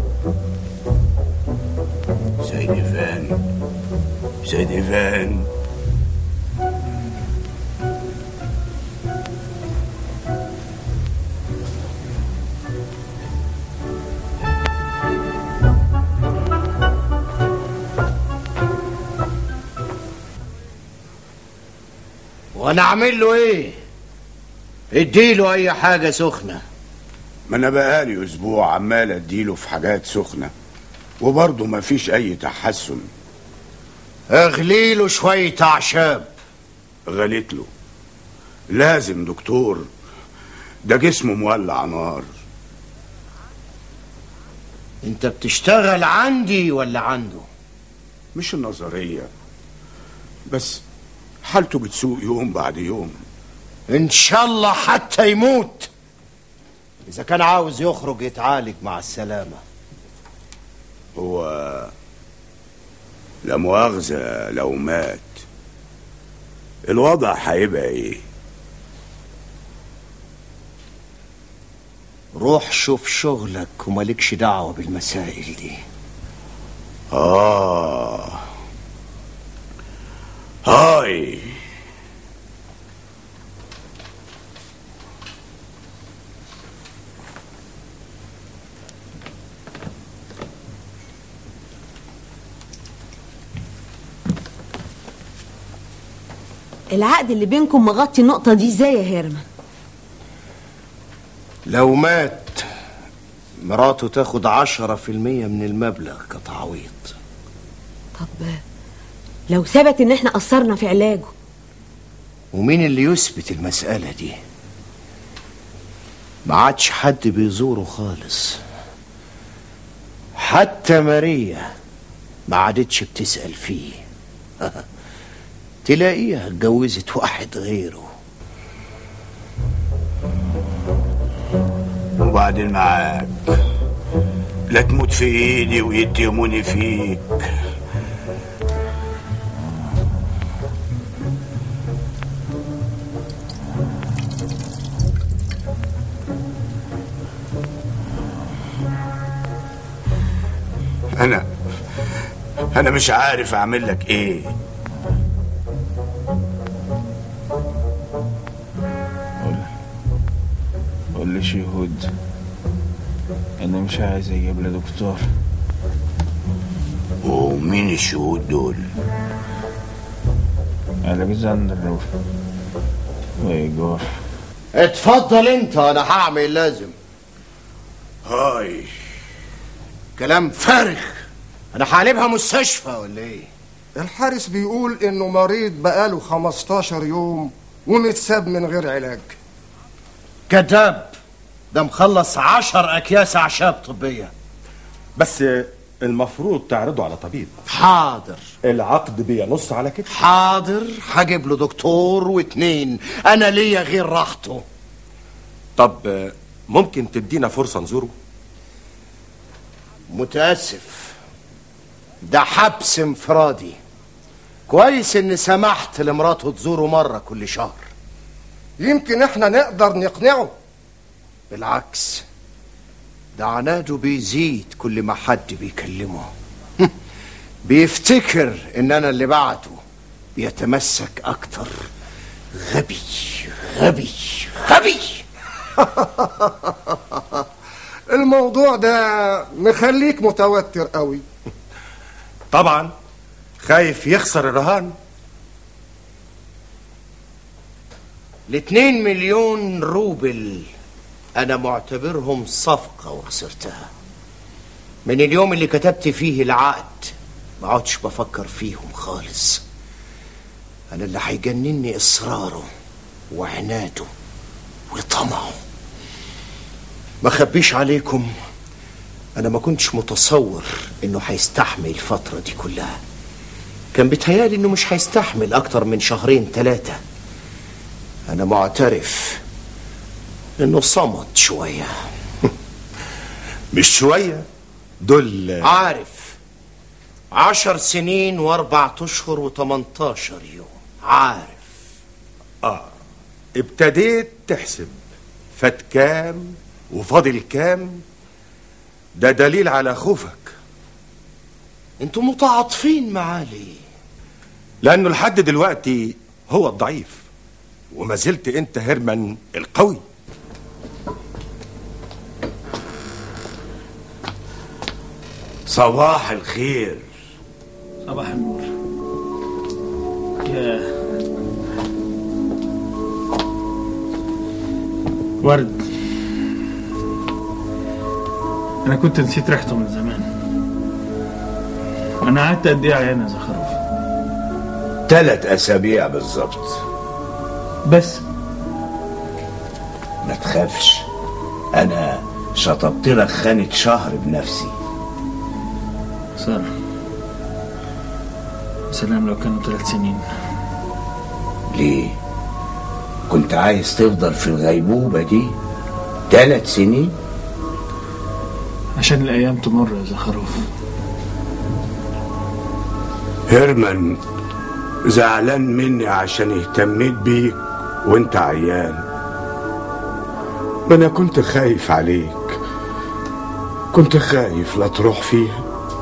سيد ايفان سيد ايفان وانا اعمل له ايه اديله اي حاجه سخنه ما انا بقالي اسبوع عمال اديله في حاجات سخنه وبرضه مفيش اي تحسن اغلي له شويه اعشاب غليت له لازم دكتور ده جسمه مولع نار انت بتشتغل عندي ولا عنده مش النظريه بس حالته بتسوء يوم بعد يوم ان شاء الله حتى يموت اذا كان عاوز يخرج يتعالج مع السلامه هو لا مؤاخذة لو مات الوضع هيبقى ايه روح شوف شغلك ومالكش دعوه بالمسائل دي اه هاي العقد اللي بينكم مغطي النقطة دي ازاي يا هيرمان لو مات مراته تاخد عشرة في المية من المبلغ كتعويض طب لو ثبت ان احنا قصرنا في علاجه ومين اللي يثبت المسألة دي ما عادش حد بيزوره خالص حتى ماريا ما عادتش بتسأل فيه تلاقيها اتجوزت واحد غيره وبعدين معاك لا تموت في ايدي ويتهموني فيك انا انا مش عارف اعمل لك ايه قول لي شهود انا مش عايز اجيب لي دكتور ومين الشهود دول الكسندر وايجور اتفضل انت انا هعمل لازم هاي كلام فارغ انا هقلبها مستشفى ولا ايه الحارس بيقول انه مريض بقاله 15 يوم ومتساب من غير علاج كذاب ده مخلص عشر اكياس اعشاب طبيه بس المفروض تعرضه على طبيب حاضر العقد بينص على كده حاضر هجيب له دكتور واتنين انا ليا غير راحته طب ممكن تدينا فرصة نزوره متاسف ده حبس انفرادي كويس اني سمحت لمراته تزوره مرة كل شهر يمكن احنا نقدر نقنعه بالعكس ده عناده بيزيد كل ما حد بيكلمه بيفتكر ان انا اللي بعته بيتمسك اكتر غبي غبي غبي الموضوع ده مخليك متوتر قوي طبعا خايف يخسر الرهان الاتنين مليون روبل انا معتبرهم صفقة وخسرتها من اليوم اللي كتبت فيه العقد ما عدتش بفكر فيهم خالص انا اللي هيجنني اصراره وعناده وطمعه ما خبيش عليكم انا ما كنتش متصور انه هيستحمل الفترة دي كلها كان بيتهيالي انه مش هيستحمل اكتر من شهرين ثلاثة انا معترف انه صمت شوية مش شوية دول عارف عشر سنين واربع اشهر وتمنتاشر يوم عارف اه ابتديت تحسب فات كام وفاضل كام ده دليل على خوفك انتوا متعاطفين معاه ليه لانه لحد دلوقتي هو الضعيف وما زلت انت هيرمان القوي صباح الخير صباح النور يا ورد انا كنت نسيت ريحته من زمان انا قعدت قد ايه عيان يا زخرف ثلاث اسابيع بالظبط بس ما تخافش انا شطبت لك خانة شهر بنفسي سلام سلام لو كانوا ثلاث سنين ليه كنت عايز تفضل في الغيبوبة دي ثلاث سنين عشان الايام تمر يا زخرف هيرمان زعلان مني عشان اهتميت بيك وانت عيان ما انا كنت خايف عليك كنت خايف لا تروح فيها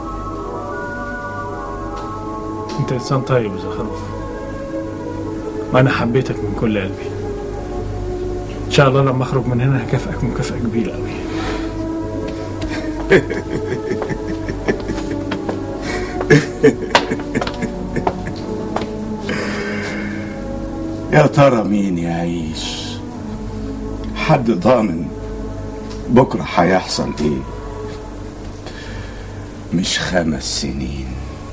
انت انسان طيب يا زخرف وانا حبيتك من كل قلبي ان شاء الله لما اخرج من هنا هكافئك مكافأة كبيرة قوي يا ترى مين يعيش حد ضامن بكرة هيحصل ايه مش خمس سنين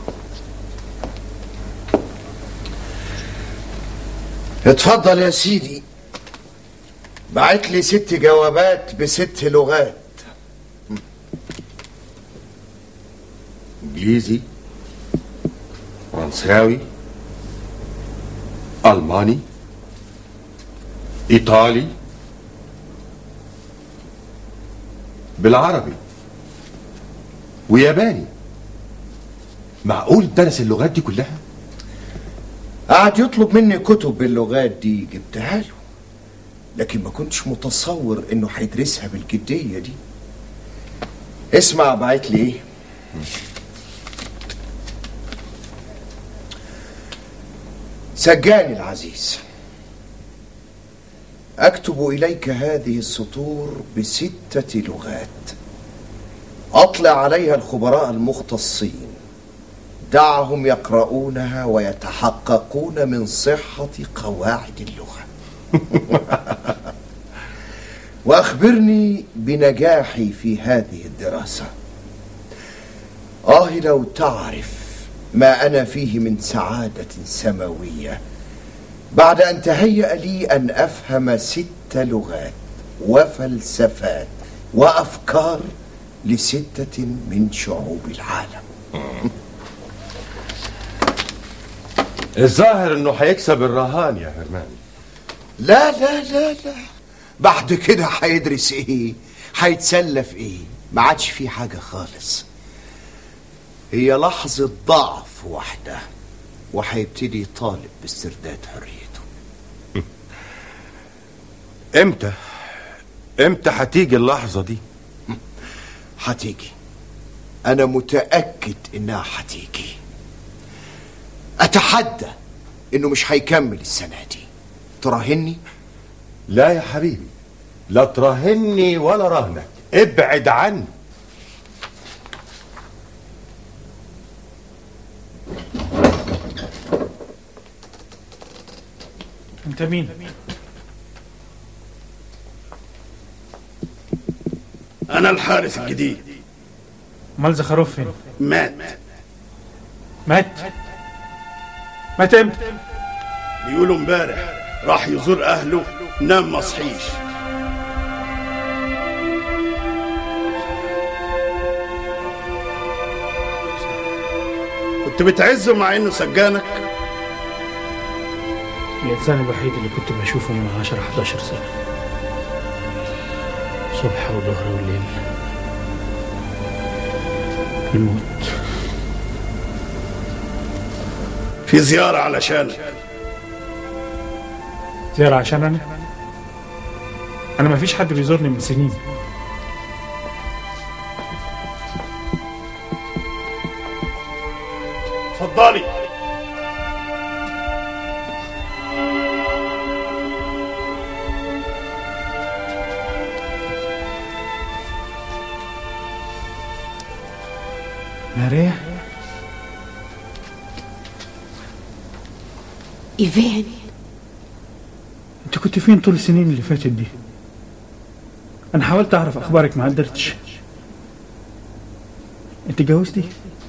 اتفضل يا سيدي بعت لي ست جوابات بست لغات انجليزي فرنساوي الماني ايطالي بالعربي وياباني معقول درس اللغات دي كلها قعد يطلب مني كتب باللغات دي جبتها له لكن ما كنتش متصور انه هيدرسها بالجدية دي اسمع بعت لي ايه سجاني العزيز اكتب اليك هذه السطور بستة لغات اطلع عليها الخبراء المختصين دعهم يقرؤونها ويتحققون من صحة قواعد اللغة واخبرني بنجاحي في هذه الدراسة آه لو تعرف ما أنا فيه من سعادة سماوية بعد أن تهيأ لي أن أفهم ست لغات وفلسفات وأفكار لستة من شعوب العالم الظاهر انه هيكسب الرهان يا هرمان لا لا لا لا بعد كده هيدرس ايه هيتسلى في ايه ما عادش في حاجة خالص هي لحظة ضعف واحدة وهيبتدي يطالب باسترداد حريته امتى امتى هتيجي اللحظة دي هتيجي انا متأكد انها هتيجي اتحدى انه مش هيكمل السنة دي تراهني لا يا حبيبي لا تراهني ولا رهنك ابعد عني انت مين انا الحارس الجديد امال زخرف فين مات مات مات امتى بيقولوا امبارح راح يزور اهله نام ما صحيش كنت بتعزه مع انه سجانك الإنسان الوحيد اللي كنت بشوفه من 10 11 سنة صبح وظهر وليل الموت في زيارة علشانك زيارة عشان أنا أنا ما فيش حد بيزورني من سنين اتفضلي ماريا إيفان أنت كنت فين طول السنين اللي فاتت دي أنا حاولت أعرف أخبارك ما قدرتش أنت اتجوزتي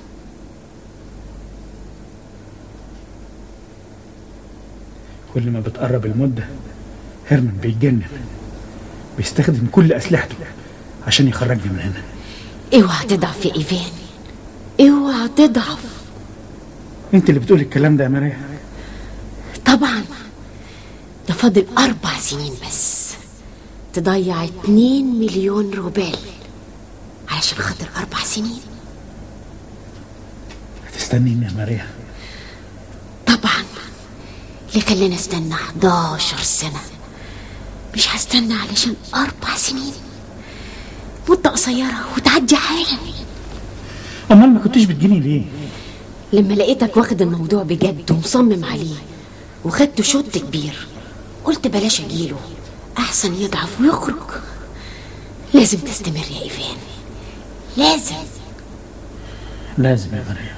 كل ما بتقرب المدة هيرمان بيتجنن بيستخدم كل أسلحته عشان يخرجني من هنا اوعى تضعف يا إيفان اوعى تضعف أنت اللي بتقول الكلام ده يا ماريا طبعا ده فاضل أربع سنين بس تضيع اتنين مليون روبال علشان خاطر أربع سنين هتستنيني يا ماريا طبعا اللي خلاني استنى 11 سنة مش هستنى علشان أربع سنين مدة قصيرة وتعدي حالا أمال ما كنتش بتجيني ليه؟ لما لقيتك واخد الموضوع بجد ومصمم عليه وخدته شوط كبير قلت بلاش اجيله احسن يضعف ويخرج لازم تستمر يا ايفان لازم لازم يا ماريا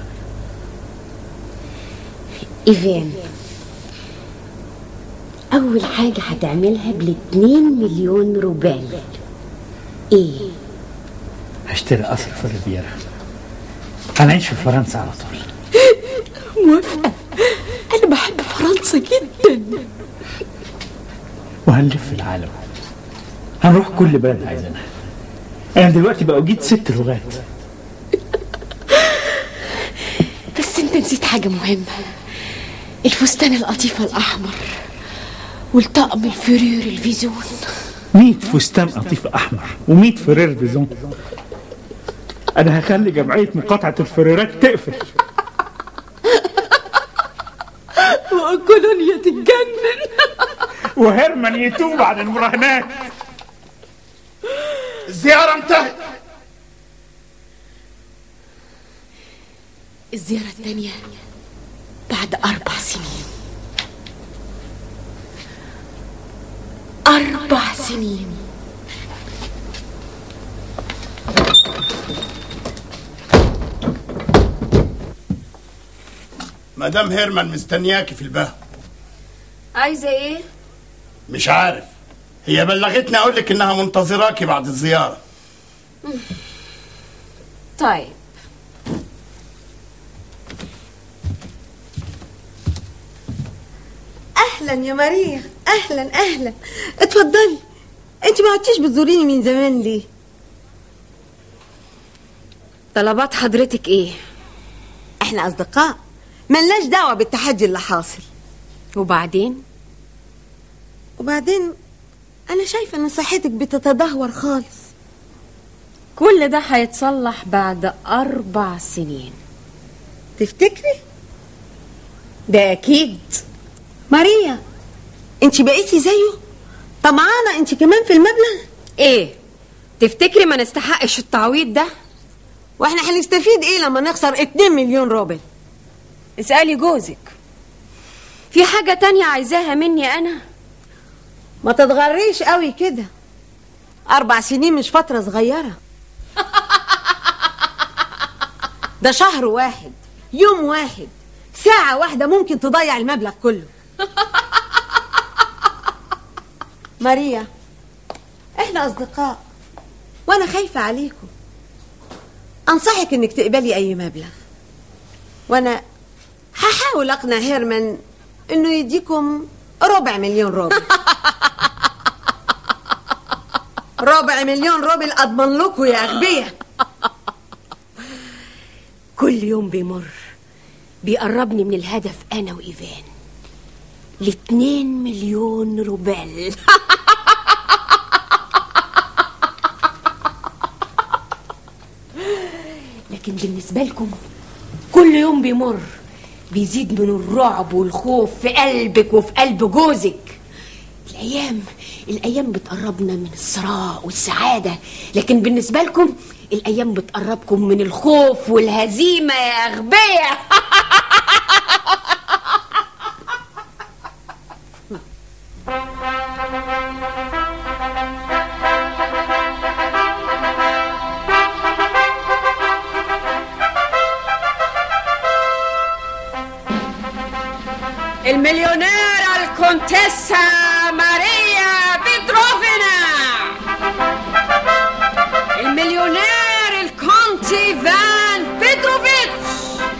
ايفان اول حاجة هتعملها بالاتنين مليون روبال ايه هشتري قصر في الريفيرا هنعيش في فرنسا على طول موافقة انا بحب فرنسا جدا وهنلف العالم هنروح كل بلد عايزينها انا دلوقتي بقى اجيد ست لغات بس انت نسيت حاجة مهمة الفستان القطيفة الأحمر والطقم الفرير الفيزون 100 فستان قطيف احمر و100 فرير بيزون انا هخلي جمعيه مقاطعه الفريرات تقفل وكولونيا تتجنن وهيرمان يتوب عن المراهنات الزيارة انتهت الزيارة الثانية بعد أربع سنين أربع سنين مدام هيرمان مستنياكي في البهو عايزة ايه؟ مش عارف هي بلغتني اقول لك انها منتظراكي بعد الزيارة طيب اهلا يا ماريا اهلا اهلا اتفضلي انت ما عدتيش بتزوريني من زمان ليه طلبات حضرتك ايه احنا اصدقاء ملناش دعوه بالتحدي اللي حاصل وبعدين وبعدين انا شايفه ان صحتك بتتدهور خالص كل ده هيتصلح بعد أربع سنين تفتكري ده اكيد ماريا انت بقيتي زيه طمعانه انت كمان في المبلغ ايه تفتكري ما نستحقش التعويض ده واحنا هنستفيد ايه لما نخسر 2 مليون روبل اسألي جوزك في حاجة تانية عايزاها مني أنا ما تتغريش قوي كده اربع سنين مش فتره صغيره ده شهر واحد يوم واحد ساعة واحدة ممكن تضيع المبلغ كله ماريا احنا اصدقاء وانا خايفة عليكم انصحك انك تقبلي اي مبلغ وانا هحاول اقنع هيرمان انه يديكم ربع مليون روبل ربع مليون روبل اضمن لكم يا اغبياء كل يوم بيمر بيقربني من الهدف انا وايفان لاتنين مليون روبل لكن بالنسبة لكم كل يوم بيمر بيزيد من الرعب والخوف في قلبك وفي قلب جوزك الأيام الأيام بتقربنا من الثراء والسعادة لكن بالنسبة لكم الأيام بتقربكم من الخوف والهزيمة يا أغبياء المليونيرة الكونتيسا ماريا بيتروفينا المليونير الكونتي فان بيتروفيتش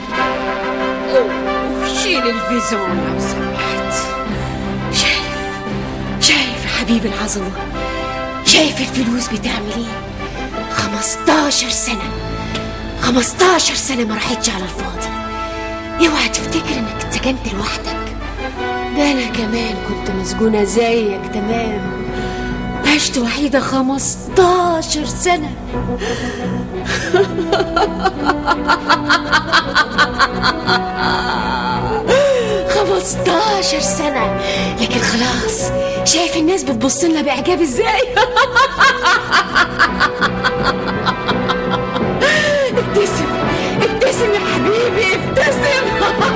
أوه، شيل الفيزون لو سمحت شايف شايف يا حبيبي العظمة شايف الفلوس بتعمل ايه 15 سنة 15 سنة ما راحتش على الفاضي اوعى تفتكر انك اتسجنت لوحدك ده انا كمان كنت مسجونة زيك تمام عشت وحيدة 15 سنة خمستاشر سنة لكن خلاص شايف الناس بتبص لنا بإعجاب ازاي ابتسم ابتسم يا حبيبي ابتسم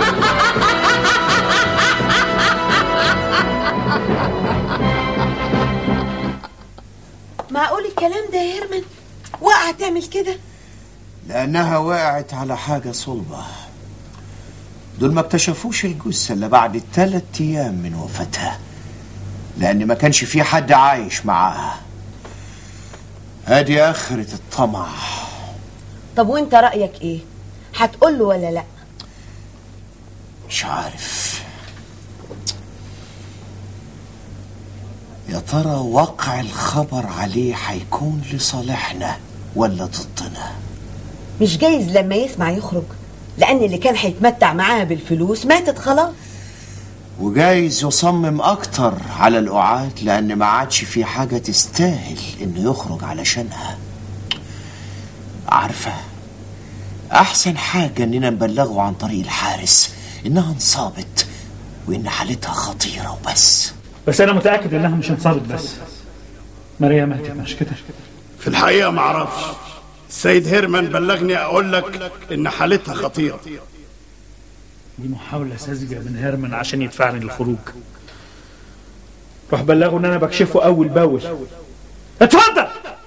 معقول الكلام ده يا هيرمان وقع تعمل كده لأنها وقعت على حاجة صلبة دول ما اكتشفوش الجثة إلا بعد ثلاث أيام من وفاتها لأن ما كانش في حد عايش معاها ادي آخرة الطمع طب وانت رأيك ايه هتقول له ولا لا مش عارف يا ترى وقع الخبر عليه هيكون لصالحنا ولا ضدنا مش جايز لما يسمع يخرج لان اللي كان هيتمتع معاها بالفلوس ماتت خلاص وجايز يصمم اكتر على القعاد لان ما عادش في حاجه تستاهل انه يخرج علشانها عارفه احسن حاجه اننا نبلغه عن طريق الحارس انها انصابت وان حالتها خطيره وبس بس انا متاكد انها مش انصابت بس ماريا ماتت مش كده في الحقيقة ما اعرفش السيد هيرمان بلغني اقول لك ان حالتها خطيرة دي محاولة ساذجة من هيرمان عشان يدفعني للخروج روح بلغه ان انا بكشفه اول باول اتفضل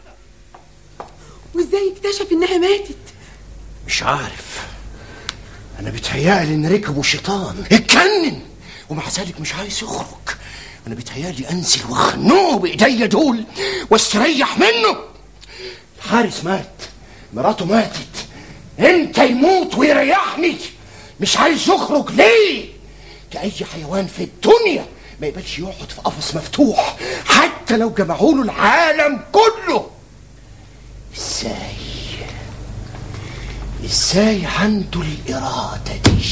وازاي اكتشف انها ماتت مش عارف انا بيتهيألي ان ركبه شيطان اتجنن ومع ذلك مش عايز يخرج انا بيتهيألي انزل واخنقه بايديا دول واستريح منه الحارس مات مراته ماتت امتى يموت ويريحني مش عايز يخرج ليه ده اي حيوان في الدنيا ما يقبلش يقعد في قفص مفتوح حتى لو جمعوا له العالم كله ازاي ازاي عنده الإرادة دي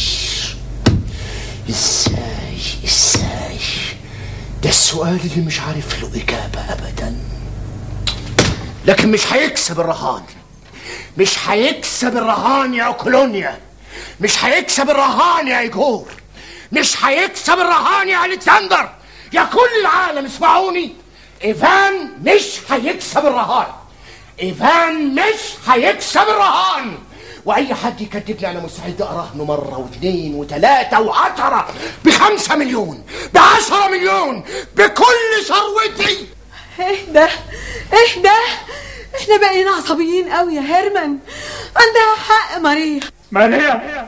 ازاي ازاي ده السؤال اللي مش عارف له إجابة أبدا لكن مش هيكسب الرهان مش هيكسب الرهان يا كولونيا مش هيكسب الرهان يا إيجور مش هيكسب الرهان يا ألكسندر يا كل العالم اسمعوني إيفان مش هيكسب الرهان إيفان مش هيكسب الرهان واي حد يكذبني انا مستعد اراهنه مره واثنين وثلاثه وعشره بخمسه مليون بعشره مليون بكل ثروتي ايه ده ايه ده احنا بقينا عصبيين قوي يا هيرمان عندها حق ماريا ماريا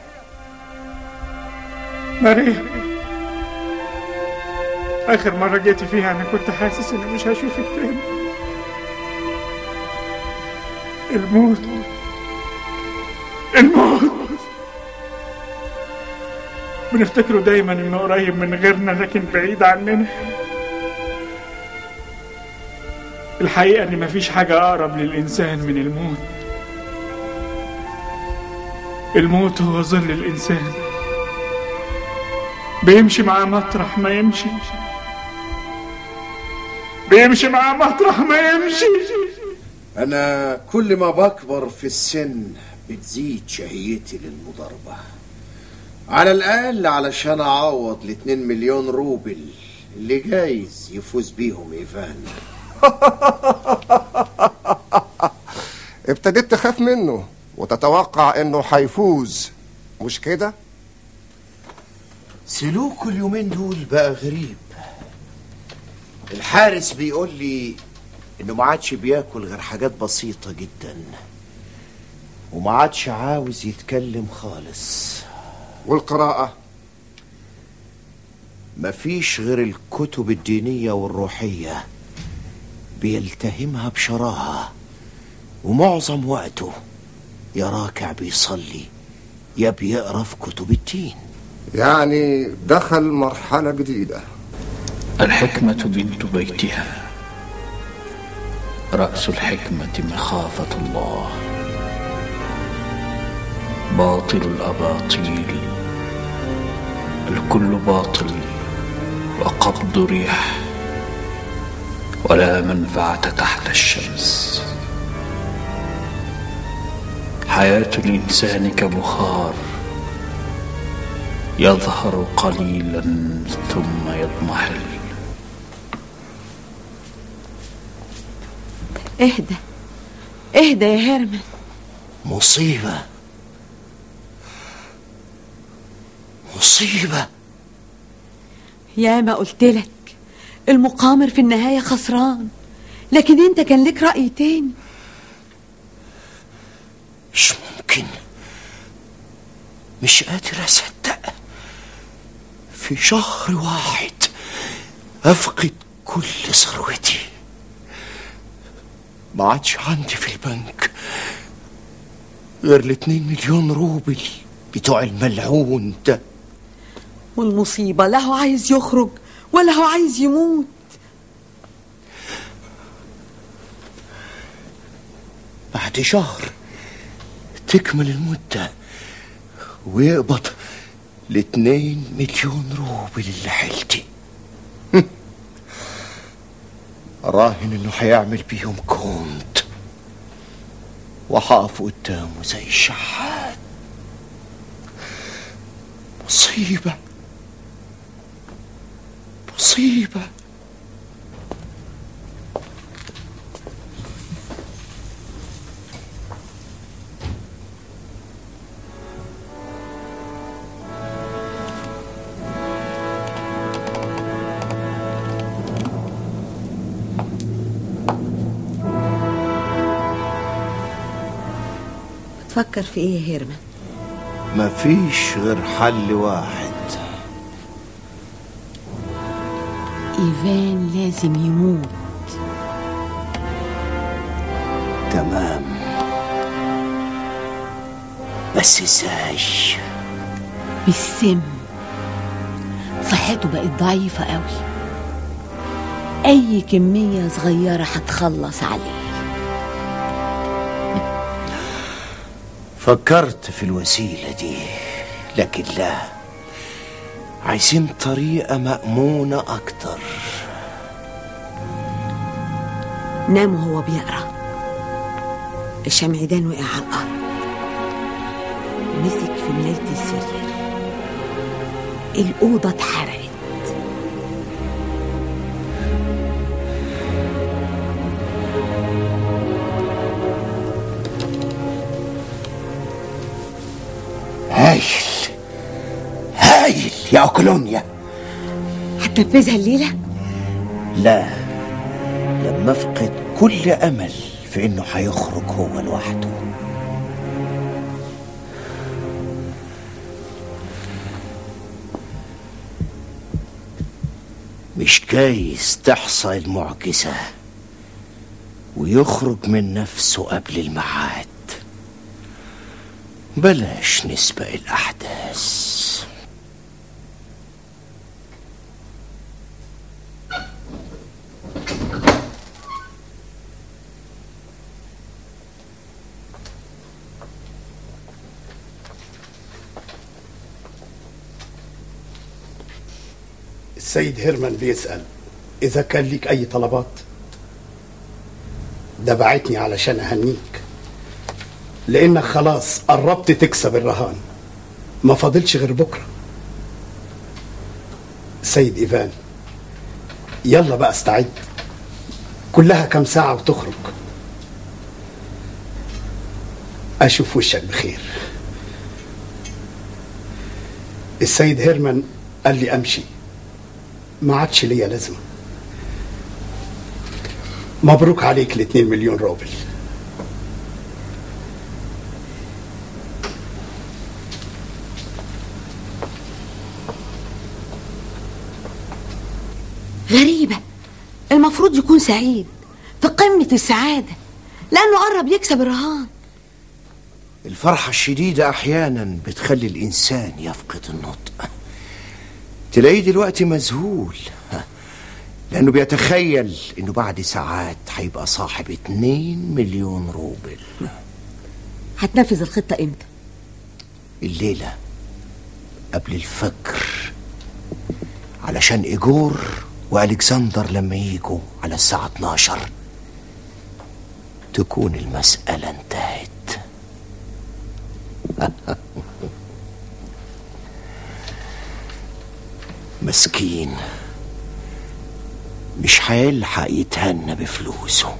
ماريا اخر مرة جيتي فيها انا كنت حاسس اني مش هشوفك تاني الموت الموت بنفتكره دايما انه قريب من غيرنا لكن بعيد عننا الحقيقة ان مفيش حاجة اقرب للانسان من الموت الموت هو ظل الانسان بيمشي معاه مطرح ما يمشي بيمشي معاه مطرح ما يمشي أنا كل ما بكبر في السن بتزيد شهيتي للمضاربة على الأقل علشان أعوض الاتنين مليون روبل اللي جايز يفوز بيهم إيفان ابتديت تخاف منه وتتوقع انه هيفوز مش كده سلوكه اليومين دول بقى غريب الحارس بيقول لي انه ما عادش بياكل غير حاجات بسيطة جدا وما عادش عاوز يتكلم خالص والقراءة مفيش غير الكتب الدينية والروحية بيلتهمها بشراهة ومعظم وقته يا راكع بيصلي يا بيقرا في كتب الدين يعني دخل مرحلة جديدة الحكمة بنت بيتها رأس الحكمة مخافة الله باطل الأباطيل الكل باطل وقبض ريح ولا منفعة تحت الشمس حياة الإنسان كبخار يظهر قليلا ثم يضمحل اهدى اهدى يا هرمان مصيبة مصيبة يا ما قلت لك المقامر في النهاية خسران لكن انت كان لك رأي تاني مش ممكن مش قادر أصدق في شهر واحد أفقد كل ثروتي ما عادش عندي في البنك غير الاتنين مليون روبل بتوع الملعون ده والمصيبة لا هو عايز يخرج ولا هو عايز يموت بعد شهر تكمل المدة ويقبض الاتنين مليون روبل اللي حيلتي راهن انه هيعمل بيهم كونت وهقف قدامه زي الشحات مصيبة مصيبة بتفكر في ايه يا هرمان مفيش غير حل واحد ايفان لازم يموت تمام بس ازاي بالسم صحته بقت ضعيفة قوي أي كمية صغيرة هتخلص عليه فكرت في الوسيلة دي لكن لا عايزين طريقة مأمونة أكتر نام وهو بيقرا الشمعدان وقع على الأرض مسك في ملاية السرير الأوضة اتحرقت هايل هايل يا أوكولونيا هتنفذها الليلة؟ لا لما أفقد كل أمل في إنه هيخرج هو لوحده مش جايز تحصل المعجزة ويخرج من نفسه قبل الميعاد بلاش نسبق الأحداث السيد هيرمان بيسأل إذا كان ليك أي طلبات ده بعتني علشان أهنيك لأنك خلاص قربت تكسب الرهان ما فاضلش غير بكرة سيد إيفان يلا بقى استعد كلها كام ساعة وتخرج أشوف وشك بخير السيد هيرمان قال لي أمشي ما عادش ليا لازمة مبروك عليك الاتنين مليون روبل غريبة المفروض يكون سعيد في قمة السعادة لأنه قرب يكسب الرهان الفرحة الشديدة أحيانا بتخلي الإنسان يفقد النطق تلاقيه دلوقتي مذهول لأنه بيتخيل إنه بعد ساعات هيبقى صاحب اتنين مليون روبل هتنفذ الخطة امتى؟ الليلة قبل الفجر علشان إيجور وألكسندر لما يجوا على الساعة 12 تكون المسألة انتهت مسكين مش هيلحق يتهنى بفلوسه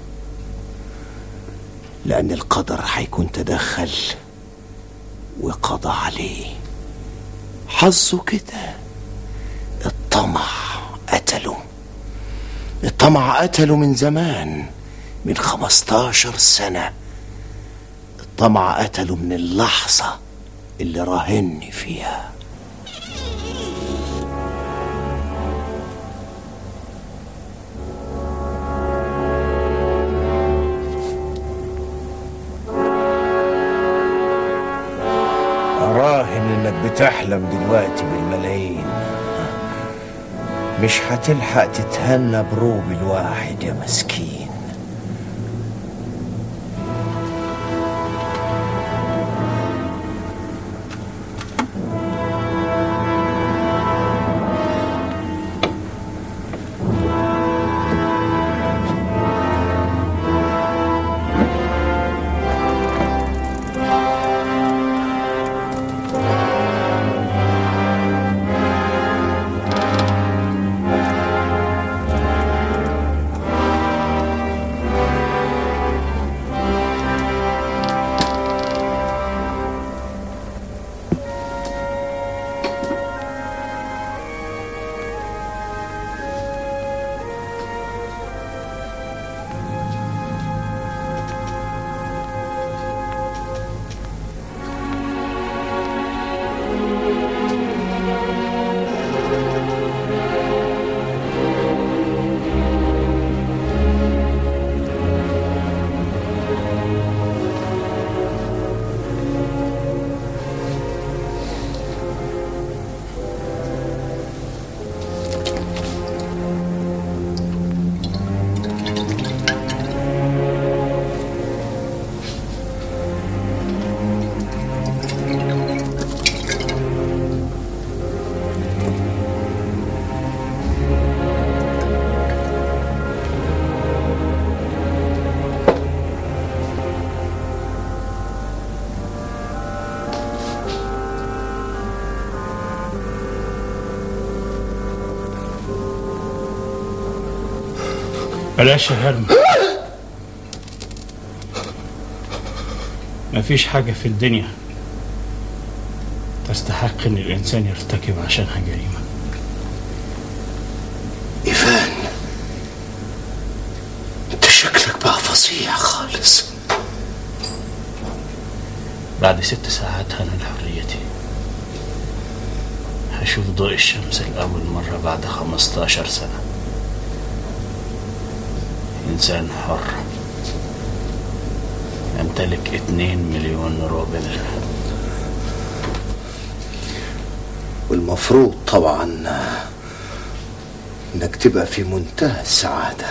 لأن القدر هيكون تدخل وقضى عليه حظه كده الطمع قتله الطمع قتله من زمان من خمستاشر سنة الطمع قتله من اللحظة اللي راهني فيها أراهن إنك بتحلم دلوقتي بالملايين مش هتلحق تتهنى بروبل واحد يا مسكين بلاش يا هرم مفيش حاجة في الدنيا تستحق ان الانسان يرتكب عشانها جريمة إيفان أنت شكلك بقى فظيع خالص بعد ست ساعات هنال حريتي هشوف ضوء الشمس لأول مرة بعد خمستاشر سنة إنسان حر يمتلك اتنين مليون روبل والمفروض طبعا انك تبقى في منتهى السعادة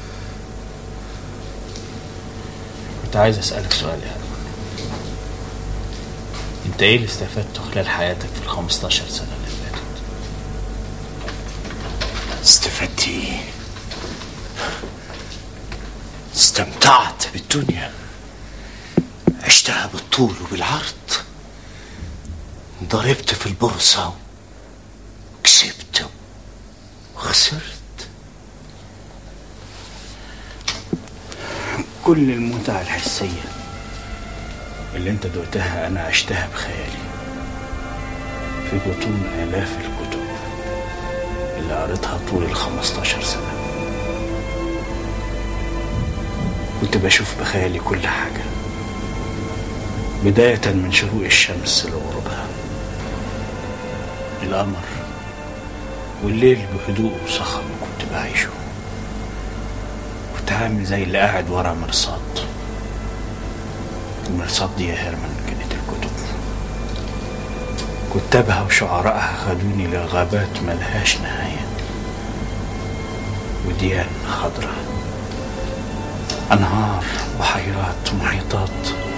كنت عايز أسألك سؤال يا هرم انت ايه اللي استفدته خلال حياتك في الخمستاشر سنة اللي فاتت استفدت ايه استمتعت بالدنيا عشتها بالطول وبالعرض ضربت في البورصة وكسبت وخسرت كل المتعة الحسية اللي انت دقتها انا عشتها بخيالي في بطون آلاف الكتب اللي قريتها طول ال 15 سنة كنت بشوف بخيالي كل حاجة بداية من شروق الشمس لغروبها القمر والليل بهدوء وصخب كنت بعيشه كنت عامل زي اللي قاعد ورا مرصاد المرصاد دي يا هيرمان كانت الكتب كتابها وشعرائها خدوني لغابات ملهاش نهاية وديان خضراء أنهار بحيرات محيطات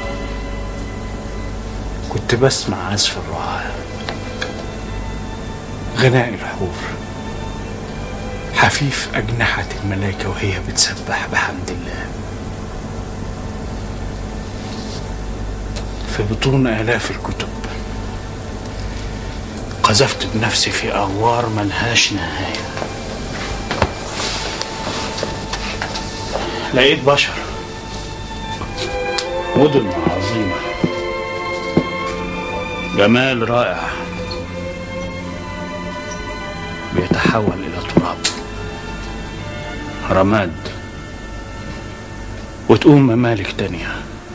كنت بسمع عزف الرعاة غناء الحور حفيف أجنحة الملائكة وهي بتسبح بحمد الله في بطون آلاف الكتب قذفت بنفسي في أغوار ملهاش نهاية لقيت بشر مدن عظيمة جمال رائع بيتحول إلى تراب رماد وتقوم ممالك تانية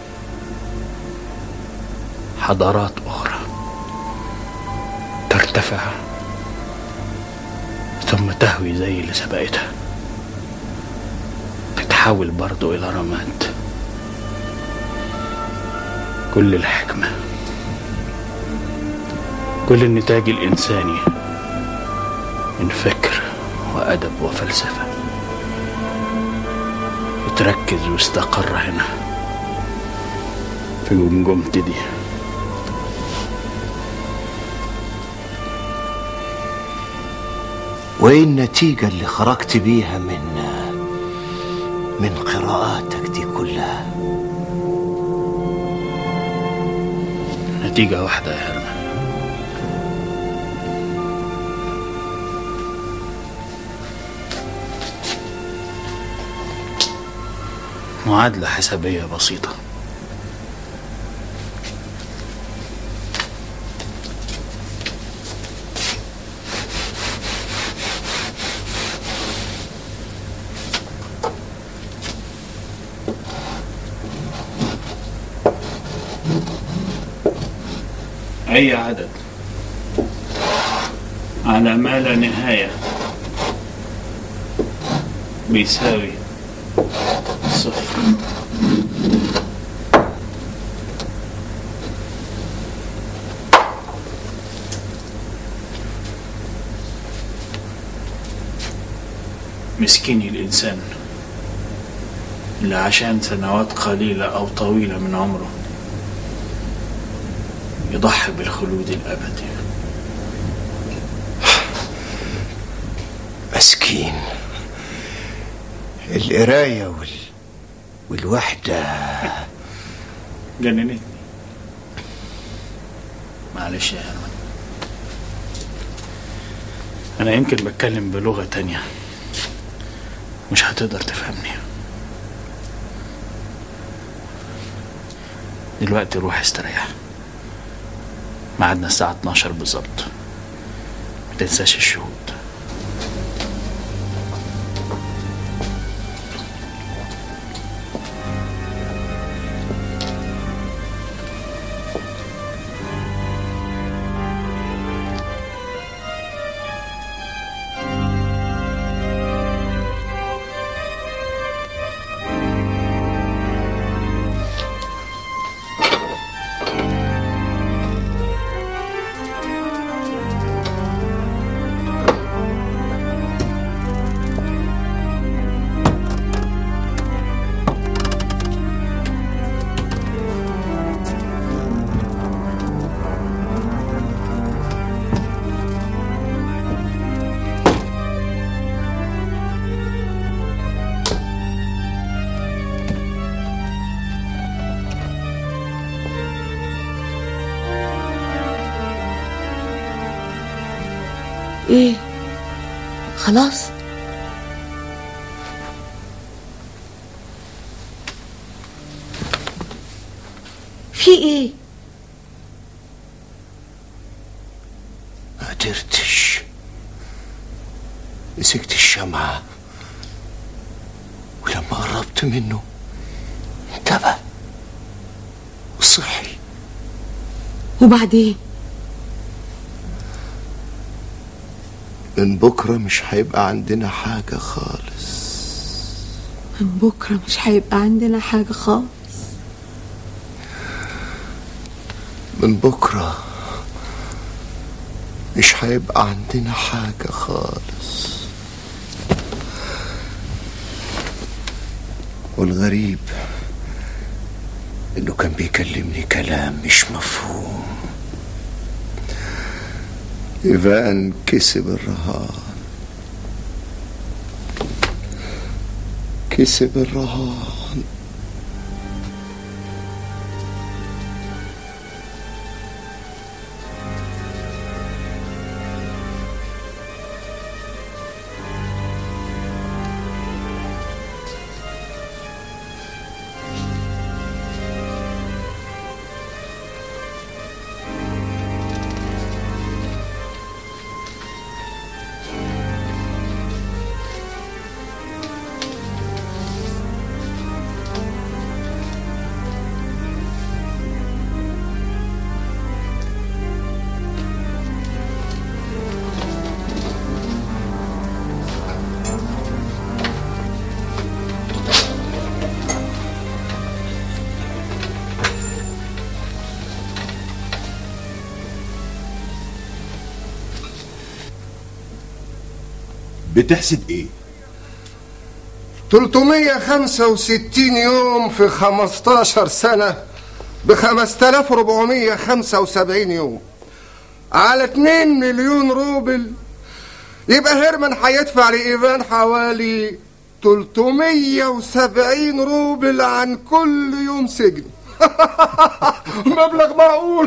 حضارات أخرى ترتفع ثم تهوي زي اللي سبقتها تتحول برضو إلى رماد كل الحكمة كل النتاج الإنساني من فكر وأدب وفلسفة اتركز واستقر هنا في جمجمتي دي وايه النتيجة اللي خرجت بيها من من قراءاتك دي كلها نتيجة واحدة يا هرمان معادلة حسابية بسيطة أي عدد على ما لا نهاية بيساوي صفر مسكين الإنسان اللي عشان سنوات قليلة أو طويلة من عمره يضحي بالخلود الأبدي مسكين القراية وال... والوحدة جننتني معلش يا هرمان أنا يمكن بتكلم بلغة تانية مش هتقدر تفهمني دلوقتي روح استريح ميعادنا الساعة 12 بالظبط ما تنساش الشهود ايه خلاص في ايه ما قدرتش مسكت الشمعة ولما قربت منه انتبه وصحي وبعدين من بكرة مش هيبقى عندنا حاجة خالص من بكرة مش هيبقى عندنا حاجة خالص من بكرة مش هيبقى عندنا حاجة خالص والغريب انه كان بيكلمني كلام مش مفهوم ايفان كسب الرهان كسب الرهان بتحسد ايه 365 يوم في 15 سنة ب 5475 يوم على 2 مليون روبل يبقى هيرمان هيدفع لإيفان حوالي 370 روبل عن كل يوم سجن مبلغ معقول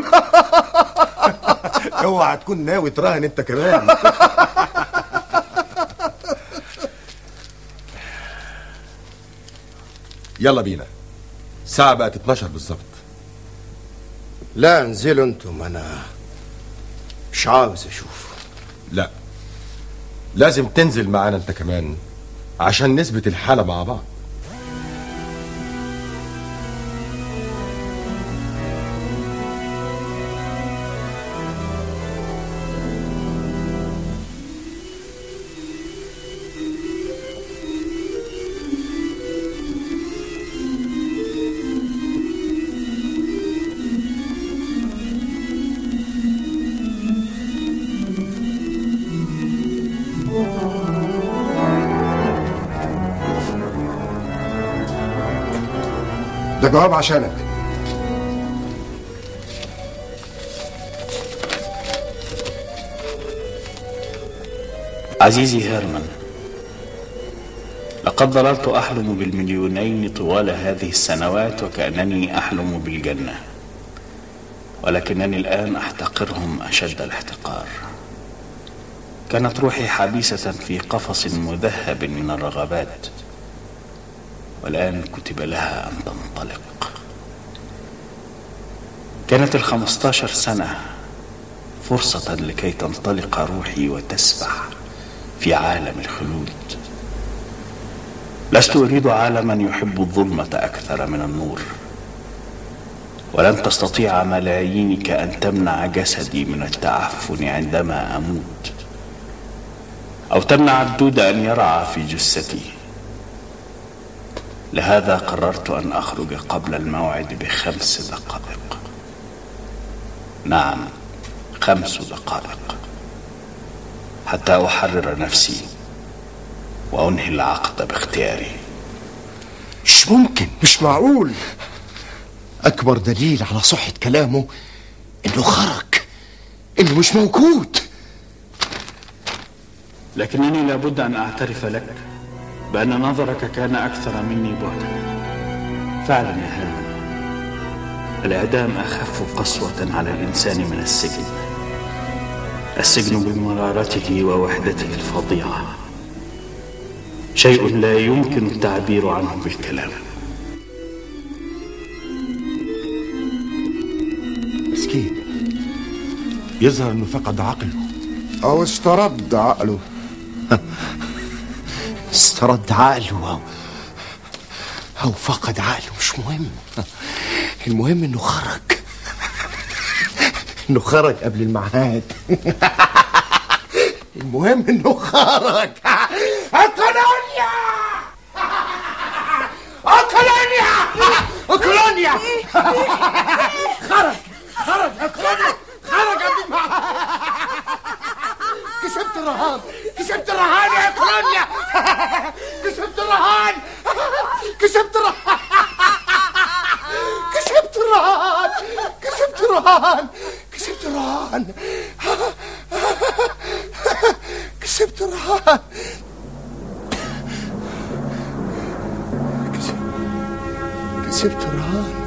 اوعى تكون ناوي تراهن انت كمان يلا بينا الساعة بقت 12 بالظبط لا انزلوا انتم انا مش عاوز اشوف لا لازم تنزل معانا انت كمان عشان نثبت الحالة مع بعض ده جواب عشانك عزيزي هيرمان لقد ظللت احلم بالمليونين طوال هذه السنوات وكانني احلم بالجنه ولكنني الان احتقرهم اشد الاحتقار كانت روحي حبيسه في قفص مذهب من الرغبات والان كتب لها ان تنطلق كانت الخمستاشر سنه فرصه لكي تنطلق روحي وتسبح في عالم الخلود لست اريد عالما يحب الظلمه اكثر من النور ولن تستطيع ملايينك ان تمنع جسدي من التعفن عندما اموت او تمنع الدود ان يرعى في جثتي لهذا قررت ان اخرج قبل الموعد بخمس دقائق نعم خمس دقائق حتى احرر نفسي وانهي العقد باختياري مش ممكن مش معقول اكبر دليل على صحة كلامه انه خرج انه مش موجود لكنني لابد ان اعترف لك بان نظرك كان اكثر مني بعدا فعلا يا هيرمان الاعدام اخف قسوه على الانسان من السجن السجن بمرارته ووحدته الفظيعة شيء لا يمكن التعبير عنه بالكلام مسكين يظهر انه فقد عقله او استرد عقله استرد عقله أو, أو فقد عقله مش مهم المهم إنه خرج إنه خرج قبل الميعاد المهم إنه خرج أكولونيا أكولونيا أكولونيا خرج خرج أكولونيا خرج قبل الميعاد كسبت الرهان كسبت الرهان يا أكولونيا كسبت الرهان كسبت الرهان كسبت الرهان كسبت الرهان كسبت الرهان كسبت الرهان كسبت الرهان